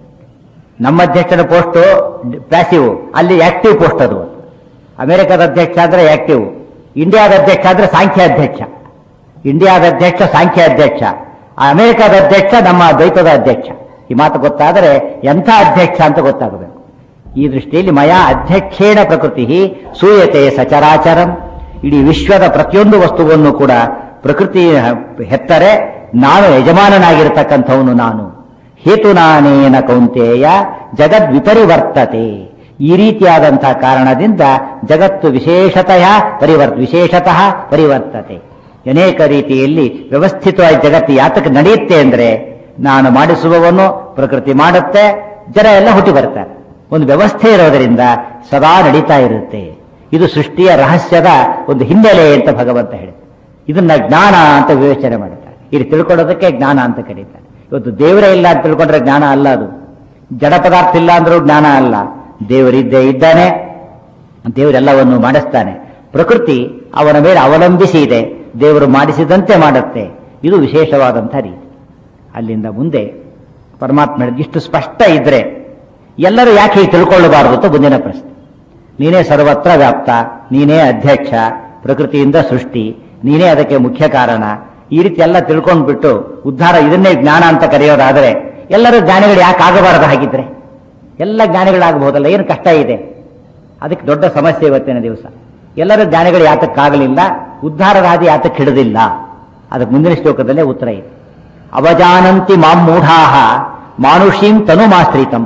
Speaker 1: ನಮ್ಮ ಅಧ್ಯಕ್ಷನ ಪೋಸ್ಟ್ ಪ್ಯಾಸಿವ್ ಅಲ್ಲಿ ಆಕ್ಟಿವ್ ಪೋಸ್ಟ್ ಅದು ಅಮೆರಿಕದ ಅಧ್ಯಕ್ಷ ಅಂದ್ರೆ ಆಕ್ಟಿವ್ ಇಂಡಿಯಾದ ಅಧ್ಯಕ್ಷ ಅಂದ್ರೆ ಸಾಂಖ್ಯ ಅಧ್ಯಕ್ಷ ಇಂಡಿಯಾದ ಅಧ್ಯಕ್ಷ ಸಾಂಖ್ಯ ಅಧ್ಯಕ್ಷ ಆ ಅಮೆರಿಕದ ಅಧ್ಯಕ್ಷ ನಮ್ಮ ದ್ವೈತದ ಅಧ್ಯಕ್ಷ ಈ ಮಾತು ಗೊತ್ತಾದರೆ ಎಂಥ ಅಧ್ಯಕ್ಷ ಅಂತ ಗೊತ್ತಾಗಬೇಕು ಈ ದೃಷ್ಟಿಯಲ್ಲಿ ಮಯಾ ಅಧ್ಯಕ್ಷೇಣ ಪ್ರಕೃತಿ ಸೂಯತೆ ಸಚರಾಚರಂ ಇಡೀ ವಿಶ್ವದ ಪ್ರತಿಯೊಂದು ವಸ್ತುವನ್ನು ಕೂಡ ಪ್ರಕೃತಿ ಹೆತ್ತರೆ ನಾನು ಯಜಮಾನನಾಗಿರ್ತಕ್ಕಂಥವನು ನಾನು ಹೇತುನಾನೇನ ಕೌಂತೆಯ ಜಗದ್ ವಿಪರಿವರ್ತತೆ ಈ ರೀತಿಯಾದಂತಹ ಕಾರಣದಿಂದ ಜಗತ್ತು ವಿಶೇಷತಃ ಪರಿವರ್ತ ವಿಶೇಷತಃ ಪರಿವರ್ತತೆ ಅನೇಕ ರೀತಿಯಲ್ಲಿ ವ್ಯವಸ್ಥಿತವಾಗಿ ಜಗತ್ತು ಯಾತಕ್ಕೆ ನಡೆಯುತ್ತೆ ಅಂದ್ರೆ ನಾನು ಮಾಡಿಸುವವನು ಪ್ರಕೃತಿ ಮಾಡುತ್ತೆ ಜನ ಎಲ್ಲ ಹುಟ್ಟಿ ಬರ್ತಾರೆ ಒಂದು ವ್ಯವಸ್ಥೆ ಇರೋದರಿಂದ ಸದಾ ನಡೀತಾ ಇರುತ್ತೆ ಇದು ಸೃಷ್ಟಿಯ ರಹಸ್ಯದ ಒಂದು ಹಿನ್ನೆಲೆ ಅಂತ ಭಗವಂತ ಹೇಳಿ ಇದನ್ನ ಜ್ಞಾನ ಅಂತ ವಿವೇಚನೆ ಮಾಡುತ್ತಾರೆ ಇಲ್ಲಿ ತಿಳ್ಕೊಳ್ಳೋದಕ್ಕೆ ಜ್ಞಾನ ಅಂತ ಕರೀತಾರೆ ಇವತ್ತು ದೇವರೇ ಇಲ್ಲ ಅಂತ ತಿಳ್ಕೊಂಡ್ರೆ ಜ್ಞಾನ ಅಲ್ಲ ಅದು ಜಡ ಪದಾರ್ಥ ಇಲ್ಲ ಅಂದ್ರೂ ಜ್ಞಾನ ಅಲ್ಲ ದೇವರಿದ್ದೇ ಇದ್ದಾನೆ ದೇವರೆಲ್ಲವನ್ನು ಮಾಡಿಸ್ತಾನೆ ಪ್ರಕೃತಿ ಅವನ ಮೇಲೆ ಅವಲಂಬಿಸಿ ಇದೆ ದೇವರು ಮಾಡಿಸಿದಂತೆ ಮಾಡುತ್ತೆ ಇದು ವಿಶೇಷವಾದಂಥ ರೀತಿ ಅಲ್ಲಿಂದ ಮುಂದೆ ಪರಮಾತ್ಮ ಹೇಳಿದ ಇಷ್ಟು ಸ್ಪಷ್ಟ ಇದ್ರೆ ಎಲ್ಲರೂ ಯಾಕೆ ಹೀಗೆ ತಿಳ್ಕೊಳ್ಳಬಾರದು ಅಂತ ಮುಂದಿನ ಪ್ರಶ್ನೆ ನೀನೇ ಸರ್ವತ್ರ ವ್ಯಾಪ್ತ ನೀನೇ ಅಧ್ಯಕ್ಷ ಪ್ರಕೃತಿಯಿಂದ ಸೃಷ್ಟಿ ನೀನೇ ಅದಕ್ಕೆ ಮುಖ್ಯ ಕಾರಣ ಈ ರೀತಿ ಎಲ್ಲ ತಿಳ್ಕೊಂಡ್ಬಿಟ್ಟು ಉದ್ಧಾರ ಇದನ್ನೇ ಜ್ಞಾನ ಅಂತ ಕರೆಯೋದಾದ್ರೆ ಎಲ್ಲರೂ ಜ್ಞಾನಿಗಳು ಯಾಕೆ ಆಗಬಾರದು ಹಾಗಿದ್ರೆ ಎಲ್ಲ ಜ್ಞಾನಿಗಳಾಗಬಹುದಲ್ಲ ಏನು ಕಷ್ಟ ಇದೆ ಅದಕ್ಕೆ ದೊಡ್ಡ ಸಮಸ್ಯೆ ಇವತ್ತಿನ ದಿವಸ ಎಲ್ಲರೂ ಜ್ಞಾನಿಗಳು ಯಾತಕ್ಕಾಗಲಿಲ್ಲ ಉದ್ಧಾರದ ಹಾದಿ ಯಾತಕ್ಕೆ ಹಿಡಿದಿಲ್ಲ ಅದಕ್ಕೆ ಮುಂದಿನ ಶ್ಲೋಕದಲ್ಲೇ ಉತ್ತರ ಇದೆ ಅವಜಾನಂತಿ ಮಾಂ ಮೂಢಾಹ ಮಾನುಷೀಂ ತನುಮಾಶ್ರಿತಂ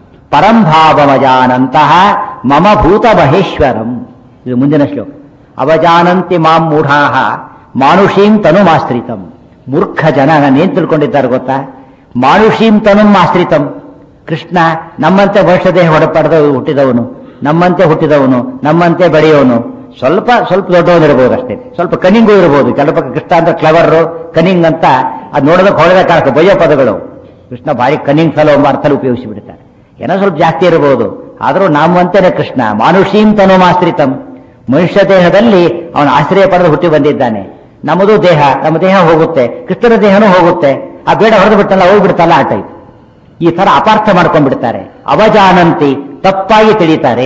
Speaker 1: ಪರಂಭಾವಮಜಾನಂತಹ ಮಮ ಭೂತ ಮಹೇಶ್ವರಂ ಇದು ಮುಂದಿನ ಶ್ಲೋಕ ಅವಜಾನಂತಿ ಮಾಂ ಮೂಢಾಹ ಮಾನುಷೀಂ ತನುಮಾಶ್ರಿತಂ ಮೂರ್ಖ ಜನ ನಾನೇನ್ ತಿಳ್ಕೊಂಡಿದ್ದಾರೆ ಗೊತ್ತಾ ಮಾನುಷೀಂ ತನುಂ ಆಶ್ರಿತಂ ಕೃಷ್ಣ ನಮ್ಮಂತೆ ದೇಹ ಹೊಡಪಡೆದ ಹುಟ್ಟಿದವನು ನಮ್ಮಂತೆ ಹುಟ್ಟಿದವನು ನಮ್ಮಂತೆ ಬೆಳೆಯೋನು ಸ್ವಲ್ಪ ಸ್ವಲ್ಪ ದೊಡ್ಡವನು ಇರಬಹುದು ಅಷ್ಟೇ ಸ್ವಲ್ಪ ಕನಿಂಗು ಇರಬಹುದು ಕೆಲವು ಪಕ್ಕ ಕೃಷ್ಣ ಅಂತ ಕ್ಲವರ್ ಕನಿಂಗ್ ಅಂತ ಅದು ನೋಡೋದಕ್ಕೆ ಹೊಳೆದ ಕಾರಕ ಬಯ್ಯೋ ಪದಗಳು ಕೃಷ್ಣ ಭಾರಿ ಕನಿಂಗ್ ಫಲ ಎಂಬ ಅರ್ಥದಲ್ಲಿ ಉಪಯೋಗಿಸಿ ಬಿಡ್ತಾರೆ ಏನೋ ಸ್ವಲ್ಪ ಜಾಸ್ತಿ ಇರಬಹುದು ಆದರೂ ನಮ್ಮಂತೆನೆ ಕೃಷ್ಣ ಮಾನುಷೀಂ ತನುಮಾಶ್ರಿತಂ ಮನುಷ್ಯ ದೇಹದಲ್ಲಿ ಅವನ ಆಶ್ರಯ ಪಡೆದು ಹುಟ್ಟಿ ಬಂದಿದ್ದಾನೆ ನಮ್ಮದು ದೇಹ ನಮ್ಮ ದೇಹ ಹೋಗುತ್ತೆ ಕೃಷ್ಣನ ದೇಹನೂ ಹೋಗುತ್ತೆ ಆ ಬೇಡ ಹೊಡೆದು ಬಿಟ್ಟಲ್ಲ ಹೋಗ್ಬಿಡ್ತಲ್ಲ ಆ ಟೈಪ್ ಈ ತರ ಅಪಾರ್ಥ ಮಾಡ್ಕೊಂಡ್ಬಿಡ್ತಾರೆ ಅವಜಾನಂತಿ ತಪ್ಪಾಗಿ ತಿಳಿತಾರೆ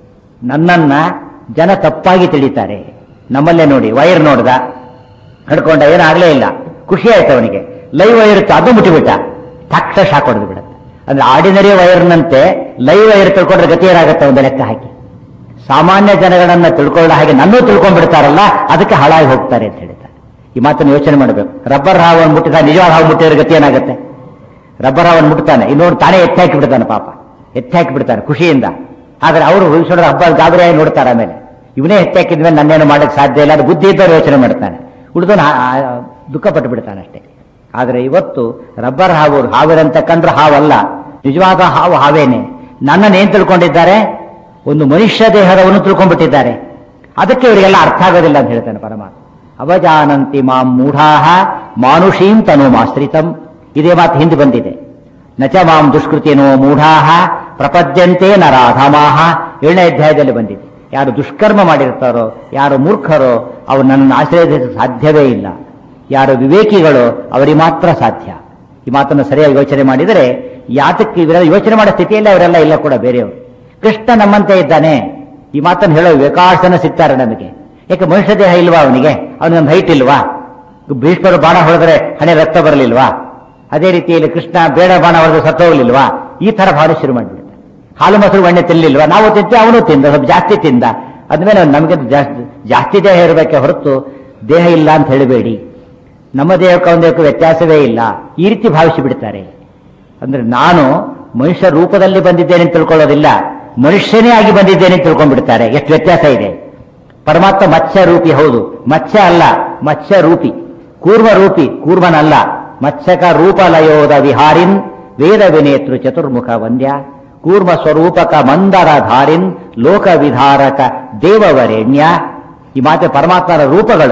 Speaker 1: ನನ್ನನ್ನ ಜನ ತಪ್ಪಾಗಿ ತಿಳಿತಾರೆ ನಮ್ಮಲ್ಲೇ ನೋಡಿ ವೈರ್ ನೋಡ್ದ ಹಿಡ್ಕೊಂಡ ಏನಾಗ್ಲೇ ಇಲ್ಲ ಖುಷಿ ಆಯ್ತು ಅವನಿಗೆ ಲೈವ್ ವೈರ್ ಇತ್ತು ಅದು ಮುಟ್ಟಿಬಿಟ್ಟ ತಕ್ಷಣ ಶಾಕ್ ಹೊಡೆದು ಬಿಡುತ್ತೆ ಅಂದ್ರೆ ಆರ್ಡಿನರಿ ವೈರ್ನಂತೆ ಲೈವ್ ವೈರ್ ತಿಳ್ಕೊಂಡ್ರೆ ಗತಿ ಏನಾಗುತ್ತೆ ಒಂದು ಲೆಕ್ಕ ಹಾಕಿ ಸಾಮಾನ್ಯ ಜನಗಳನ್ನ ತಿಳ್ಕೊಳ್ಳೋ ಹಾಗೆ ನನ್ನೂ ತಿಳ್ಕೊಂಡ್ಬಿಡ್ತಾರಲ್ಲ ಅದಕ್ಕೆ ಹಾಳಾಗಿ ಹೋಗ್ತಾರೆ ಅಂತ ಹೇಳ್ತಾರೆ ಈ ಮಾತನ್ನು ಯೋಚನೆ ಮಾಡಬೇಕು ರಬ್ಬರ್ ಹಾವನ್ನು ಮುಟ್ಟಿದ ನಿಜವಾದ ಹಾವು ಮುಟ್ಟಿದ್ರೆ ಗತಿ ಏನಾಗುತ್ತೆ ರಬ್ಬರ್ ಹಾವನ್ನು ಮುಟ್ತಾನೆ ಇನ್ನೊಂದು ತಾನೇ ಎತ್ತಿ ಹಾಕಿ ಬಿಡ್ತಾನೆ ಪಾಪ ಎತ್ತಿ ಹಾಕಿ ಬಿಡ್ತಾನೆ ಖುಷಿಯಿಂದ ಆದ್ರೆ ಅವರು ಹುಡುಗ ಹಬ್ಬ ಗಾಬರಿಯಾಗಿ ನೋಡ್ತಾರೆ ಆಮೇಲೆ ಇವನೇ ಎತ್ತಿ ಹಾಕಿದ್ಮೇಲೆ ನನ್ನೇನು ಮಾಡಕ್ಕೆ ಸಾಧ್ಯ ಇಲ್ಲ ಅದು ಬುದ್ಧಿ ಇದ್ದವ್ರು ಯೋಚನೆ ಮಾಡ್ತಾನೆ ಉಳಿದವನು ದುಃಖ ಪಟ್ಟು ಬಿಡ್ತಾನೆ ಅಷ್ಟೇ ಆದ್ರೆ ಇವತ್ತು ರಬ್ಬರ್ ಹಾವು ಹಾವಿರಂತ ಕಂಡ್ರೆ ಹಾವಲ್ಲ ನಿಜವಾದ ಹಾವು ಹಾವೇನೆ ನನ್ನನ್ನು ಏನ್ ತಿಳ್ಕೊಂಡಿದ್ದಾರೆ ಒಂದು ಮನುಷ್ಯ ದೇಹದವನ್ನು ತಿಳ್ಕೊಂಡ್ಬಿಟ್ಟಿದ್ದಾರೆ ಅದಕ್ಕೆ ಇವರಿಗೆಲ್ಲ ಅರ್ಥ ಆಗೋದಿಲ್ಲ ಅಂತ ಹೇಳ್ತಾನೆ ಪರಮಾತ್ಮ ಅವಜಾನಂತಿ ಮಾಂ ಮೂಢಾಹ ಮಾನುಷೀಂ ತನುಮಾಶ್ರಿತಂ ಇದೇ ಮಾತು ಹಿಂದೆ ಬಂದಿದೆ ನಚ ಮಾಂ ದುಷ್ಕೃತಿನೋ ಮೂಢಾಹ ಪ್ರಪದ್ಯಂತೆ ನರಾಧಮಾಹ ಏಳನೇ ಅಧ್ಯಾಯದಲ್ಲಿ ಬಂದಿದೆ ಯಾರು ದುಷ್ಕರ್ಮ ಮಾಡಿರ್ತಾರೋ ಯಾರು ಮೂರ್ಖರೋ ಅವರು ನನ್ನನ್ನು ಆಶ್ರಯಿಸಲು ಸಾಧ್ಯವೇ ಇಲ್ಲ ಯಾರು ವಿವೇಕಿಗಳು ಅವರಿಗೆ ಮಾತ್ರ ಸಾಧ್ಯ ಈ ಮಾತನ್ನು ಸರಿಯಾಗಿ ಯೋಚನೆ ಮಾಡಿದರೆ ಯಾತಕ್ಕೆ ಇವರೆಲ್ಲ ಯೋಚನೆ ಮಾಡೋ ಸ್ಥಿತಿಯಲ್ಲಿ ಅವರೆಲ್ಲ ಇಲ್ಲ ಕೂಡ ಬೇರೆಯವರು ಕೃಷ್ಣ ನಮ್ಮಂತೆ ಇದ್ದಾನೆ ಈ ಮಾತನ್ನು ಹೇಳೋ ವಿಕಾಸನ ಸಿಗ್ತಾರೆ ನಮಗೆ ಯಾಕೆ ಮನುಷ್ಯ ದೇಹ ಇಲ್ವಾ ಅವನಿಗೆ ಅವನಿಗೊಂದು ಹೈಟ್ ಇಲ್ವಾ ಭೀಷ್ಮರು ಬಾಣ ಹೊಡೆದ್ರೆ ಹಣೆ ರಕ್ತ ಬರಲಿಲ್ವಾ ಅದೇ ರೀತಿಯಲ್ಲಿ ಕೃಷ್ಣ ಬೇಡ ಬಾಣ ಹೊಡೆದ್ರೆ ಸತ್ತೋಗ್ಲಿಲ್ವಾ ಈ ತರ ಭಾವನೆ ಶುರು ಮಾಡಿಬಿಡುತ್ತೆ ಹಾಲು ಮೊಸರು ಎಣ್ಣೆ ತಿನ್ನಲಿಲ್ವಾ ನಾವು ತಿಂತೆ ಅವನು ತಿಂದ ಸ್ವಲ್ಪ ಜಾಸ್ತಿ ತಿಂದ ಅದ್ಮೇಲೆ ನಮಗೆ ಜಾಸ್ತಿ ಜಾಸ್ತಿ ದೇಹ ಇರಬೇಕೆ ಹೊರತು ದೇಹ ಇಲ್ಲ ಅಂತ ಹೇಳಬೇಡಿ ನಮ್ಮ ದೇಹಕ್ಕೆ ಒಂದಕ್ಕೆ ವ್ಯತ್ಯಾಸವೇ ಇಲ್ಲ ಈ ರೀತಿ ಭಾವಿಸಿ ಬಿಡ್ತಾರೆ ಅಂದ್ರೆ ನಾನು ಮನುಷ್ಯ ರೂಪದಲ್ಲಿ ಬಂದಿದ್ದೇನೆ ಅಂತ ತಿಳ್ಕೊಳ್ಳೋದಿಲ್ಲ ಮನುಷ್ಯನೇ ಆಗಿ ಬಂದಿದ್ದೇನೆ ಅಂತ ತಿಳ್ಕೊಂಡ್ಬಿಡ್ತಾರೆ ಎಷ್ಟು ವ್ಯತ್ಯಾಸ ಇದೆ ಪರಮಾತ್ಮ ಮತ್ಸ್ಯ ರೂಪಿ ಹೌದು ಮತ್ಸ್ಯ ಅಲ್ಲ ಮತ್ಸ್ಯ ರೂಪಿ ಕೂರ್ಮ ರೂಪಿ ಕೂರ್ಮನಲ್ಲ ಮತ್ಸ್ಯಕ ರೂಪಲಯೋದ ವಿಹಾರಿನ್ ವೇದ ವಿನೇತೃ ಚತುರ್ಮುಖ ವಂದ್ಯ ಕೂರ್ಮ ಸ್ವರೂಪಕ ಮಂದರ ಧಾರಿನ್ ಲೋಕ ವಿಧಾರಕ ದೇವವರೇಣ್ಯ ಈ ಮಾತೆ ಪರಮಾತ್ಮನ ರೂಪಗಳು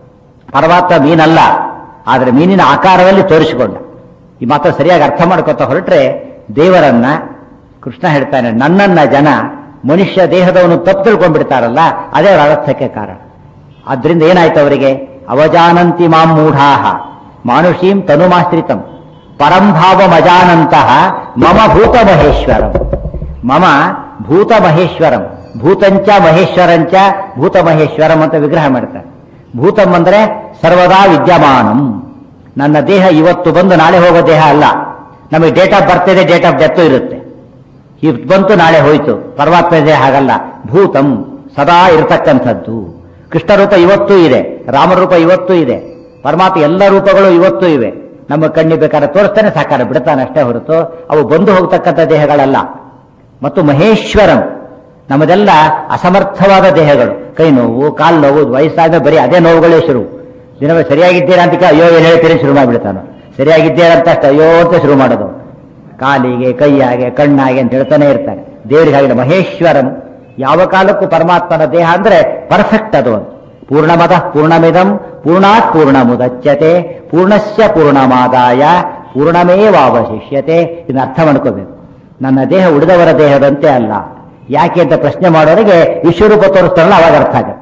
Speaker 1: ಪರಮಾತ್ಮ ಮೀನಲ್ಲ ಆದರೆ ಮೀನಿನ ಆಕಾರದಲ್ಲಿ ತೋರಿಸಿಕೊಂಡ ಈ ಮಾತ್ರ ಸರಿಯಾಗಿ ಅರ್ಥ ಮಾಡ್ಕೊತ ಹೊರಟ್ರೆ ದೇವರನ್ನ ಕೃಷ್ಣ ಹೇಳ್ತಾನೆ ನನ್ನನ್ನ ಜನ ಮನುಷ್ಯ ದೇಹದವನು ತಪ್ಪು ತಿಳ್ಕೊಂಡ್ಬಿಡ್ತಾರಲ್ಲ ಅದೇ ಅವರ ಅರ್ಥಕ್ಕೆ ಕಾರಣ ಆದ್ರಿಂದ ಏನಾಯ್ತು ಅವರಿಗೆ ಅವಜಾನಂತಿ ಮಾಂ ಮೂಢಾಹ ಮಾನುಷೀಂ ತನುಮಾಶ್ರಿತಂ ಪರಂಭಾವಮಜಾನಂತಹ ಮಮ ಭೂತ ಮಹೇಶ್ವರಂ ಮಮ ಭೂತ ಮಹೇಶ್ವರಂ ಭೂತಂಚ ಮಹೇಶ್ವರಂಚ ಭೂತ ಮಹೇಶ್ವರಂ ಅಂತ ವಿಗ್ರಹ ಮಾಡ್ತಾರೆ ಭೂತಂ ಅಂದ್ರೆ ಸರ್ವದಾ ವಿದ್ಯಮಾನಂ ನನ್ನ ದೇಹ ಇವತ್ತು ಬಂದು ನಾಳೆ ಹೋಗೋ ದೇಹ ಅಲ್ಲ ನಮಗೆ ಡೇಟ್ ಆಫ್ ಬರ್ತ್ ಇದೆ ಡೇಟ್ ಆಫ್ ಡೆತ್ ಇರುತ್ತೆ ಇವತ್ತು ಬಂತು ನಾಳೆ ಹೋಯ್ತು ಪರಮಾತ್ಮ ದೇಹ ಹಾಗಲ್ಲ ಭೂತಂ ಸದಾ ಇರತಕ್ಕಂಥದ್ದು ಕೃಷ್ಣ ರೂಪ ಇವತ್ತೂ ಇದೆ ರಾಮರೂಪ ಇವತ್ತೂ ಇದೆ ಪರಮಾತ್ಮ ಎಲ್ಲ ರೂಪಗಳು ಇವತ್ತು ಇವೆ ನಮ್ಮ ಕಣ್ಣಿ ಬೇಕಾದ್ರೆ ತೋರಿಸ್ತಾನೆ ಸಾಕಾರ ಬಿಡ್ತಾನೆ ಅಷ್ಟೇ ಹೊರತು ಅವು ಬಂದು ಹೋಗ್ತಕ್ಕಂಥ ದೇಹಗಳಲ್ಲ ಮತ್ತು ಮಹೇಶ್ವರಂ ನಮ್ಮದೆಲ್ಲ ಅಸಮರ್ಥವಾದ ದೇಹಗಳು ಕೈ ನೋವು ಕಾಲು ನೋವು ವಯಸ್ಸಾದ ಬರೀ ಅದೇ ನೋವುಗಳೇ ಶುರು ದಿನವೇ ಸರಿಯಾಗಿದ್ದೀರಾ ಅಂತ ಅಯ್ಯೋ ಏನು ಹೇಳ್ತೀರಿ ಶುರು ಮಾಡಿಬಿಡ್ತಾನೆ ಸರಿಯಾಗಿದ್ದೀರಾ ಅಂತ ಅಷ್ಟೇ ಅಯ್ಯೋ ಅಂತ ಶುರು ಮಾಡೋದು ಕಾಲಿಗೆ ಕೈಯಾಗೆ ಕಣ್ಣಾಗೆ ಅಂತ ಹೇಳ್ತಾನೆ ಇರ್ತಾರೆ ದೇವರಿಗೆ ಹಾಗೆ ಮಹೇಶ್ವರಂ ಯಾವ ಕಾಲಕ್ಕೂ ಪರಮಾತ್ಮನ ದೇಹ ಅಂದ್ರೆ ಪರ್ಫೆಕ್ಟ್ ಅದು ಅಂತ ಪೂರ್ಣಮದ ಪೂರ್ಣಮಿದಂ ಪೂರ್ಣಾತ್ ಪೂರ್ಣಮುದಚ್ಯತೆ ಪೂರ್ಣಸ್ಯ ಪೂರ್ಣಮಾದಾಯ ಪೂರ್ಣಮೇವಾವಶಿಷ್ಯತೆ ಇದನ್ನ ಅರ್ಥ ಮಾಡ್ಕೋಬೇಕು ನನ್ನ ದೇಹ ಉಳಿದವರ ದೇಹದಂತೆ ಅಲ್ಲ ಯಾಕೆ ಅಂತ ಪ್ರಶ್ನೆ ಮಾಡೋರಿಗೆ ವಿಶ್ವರೂಪ ತೋರಿಸ್ತಾರಲ್ಲ ಅವಾಗ ಅರ್ಥ ಆಗುತ್ತೆ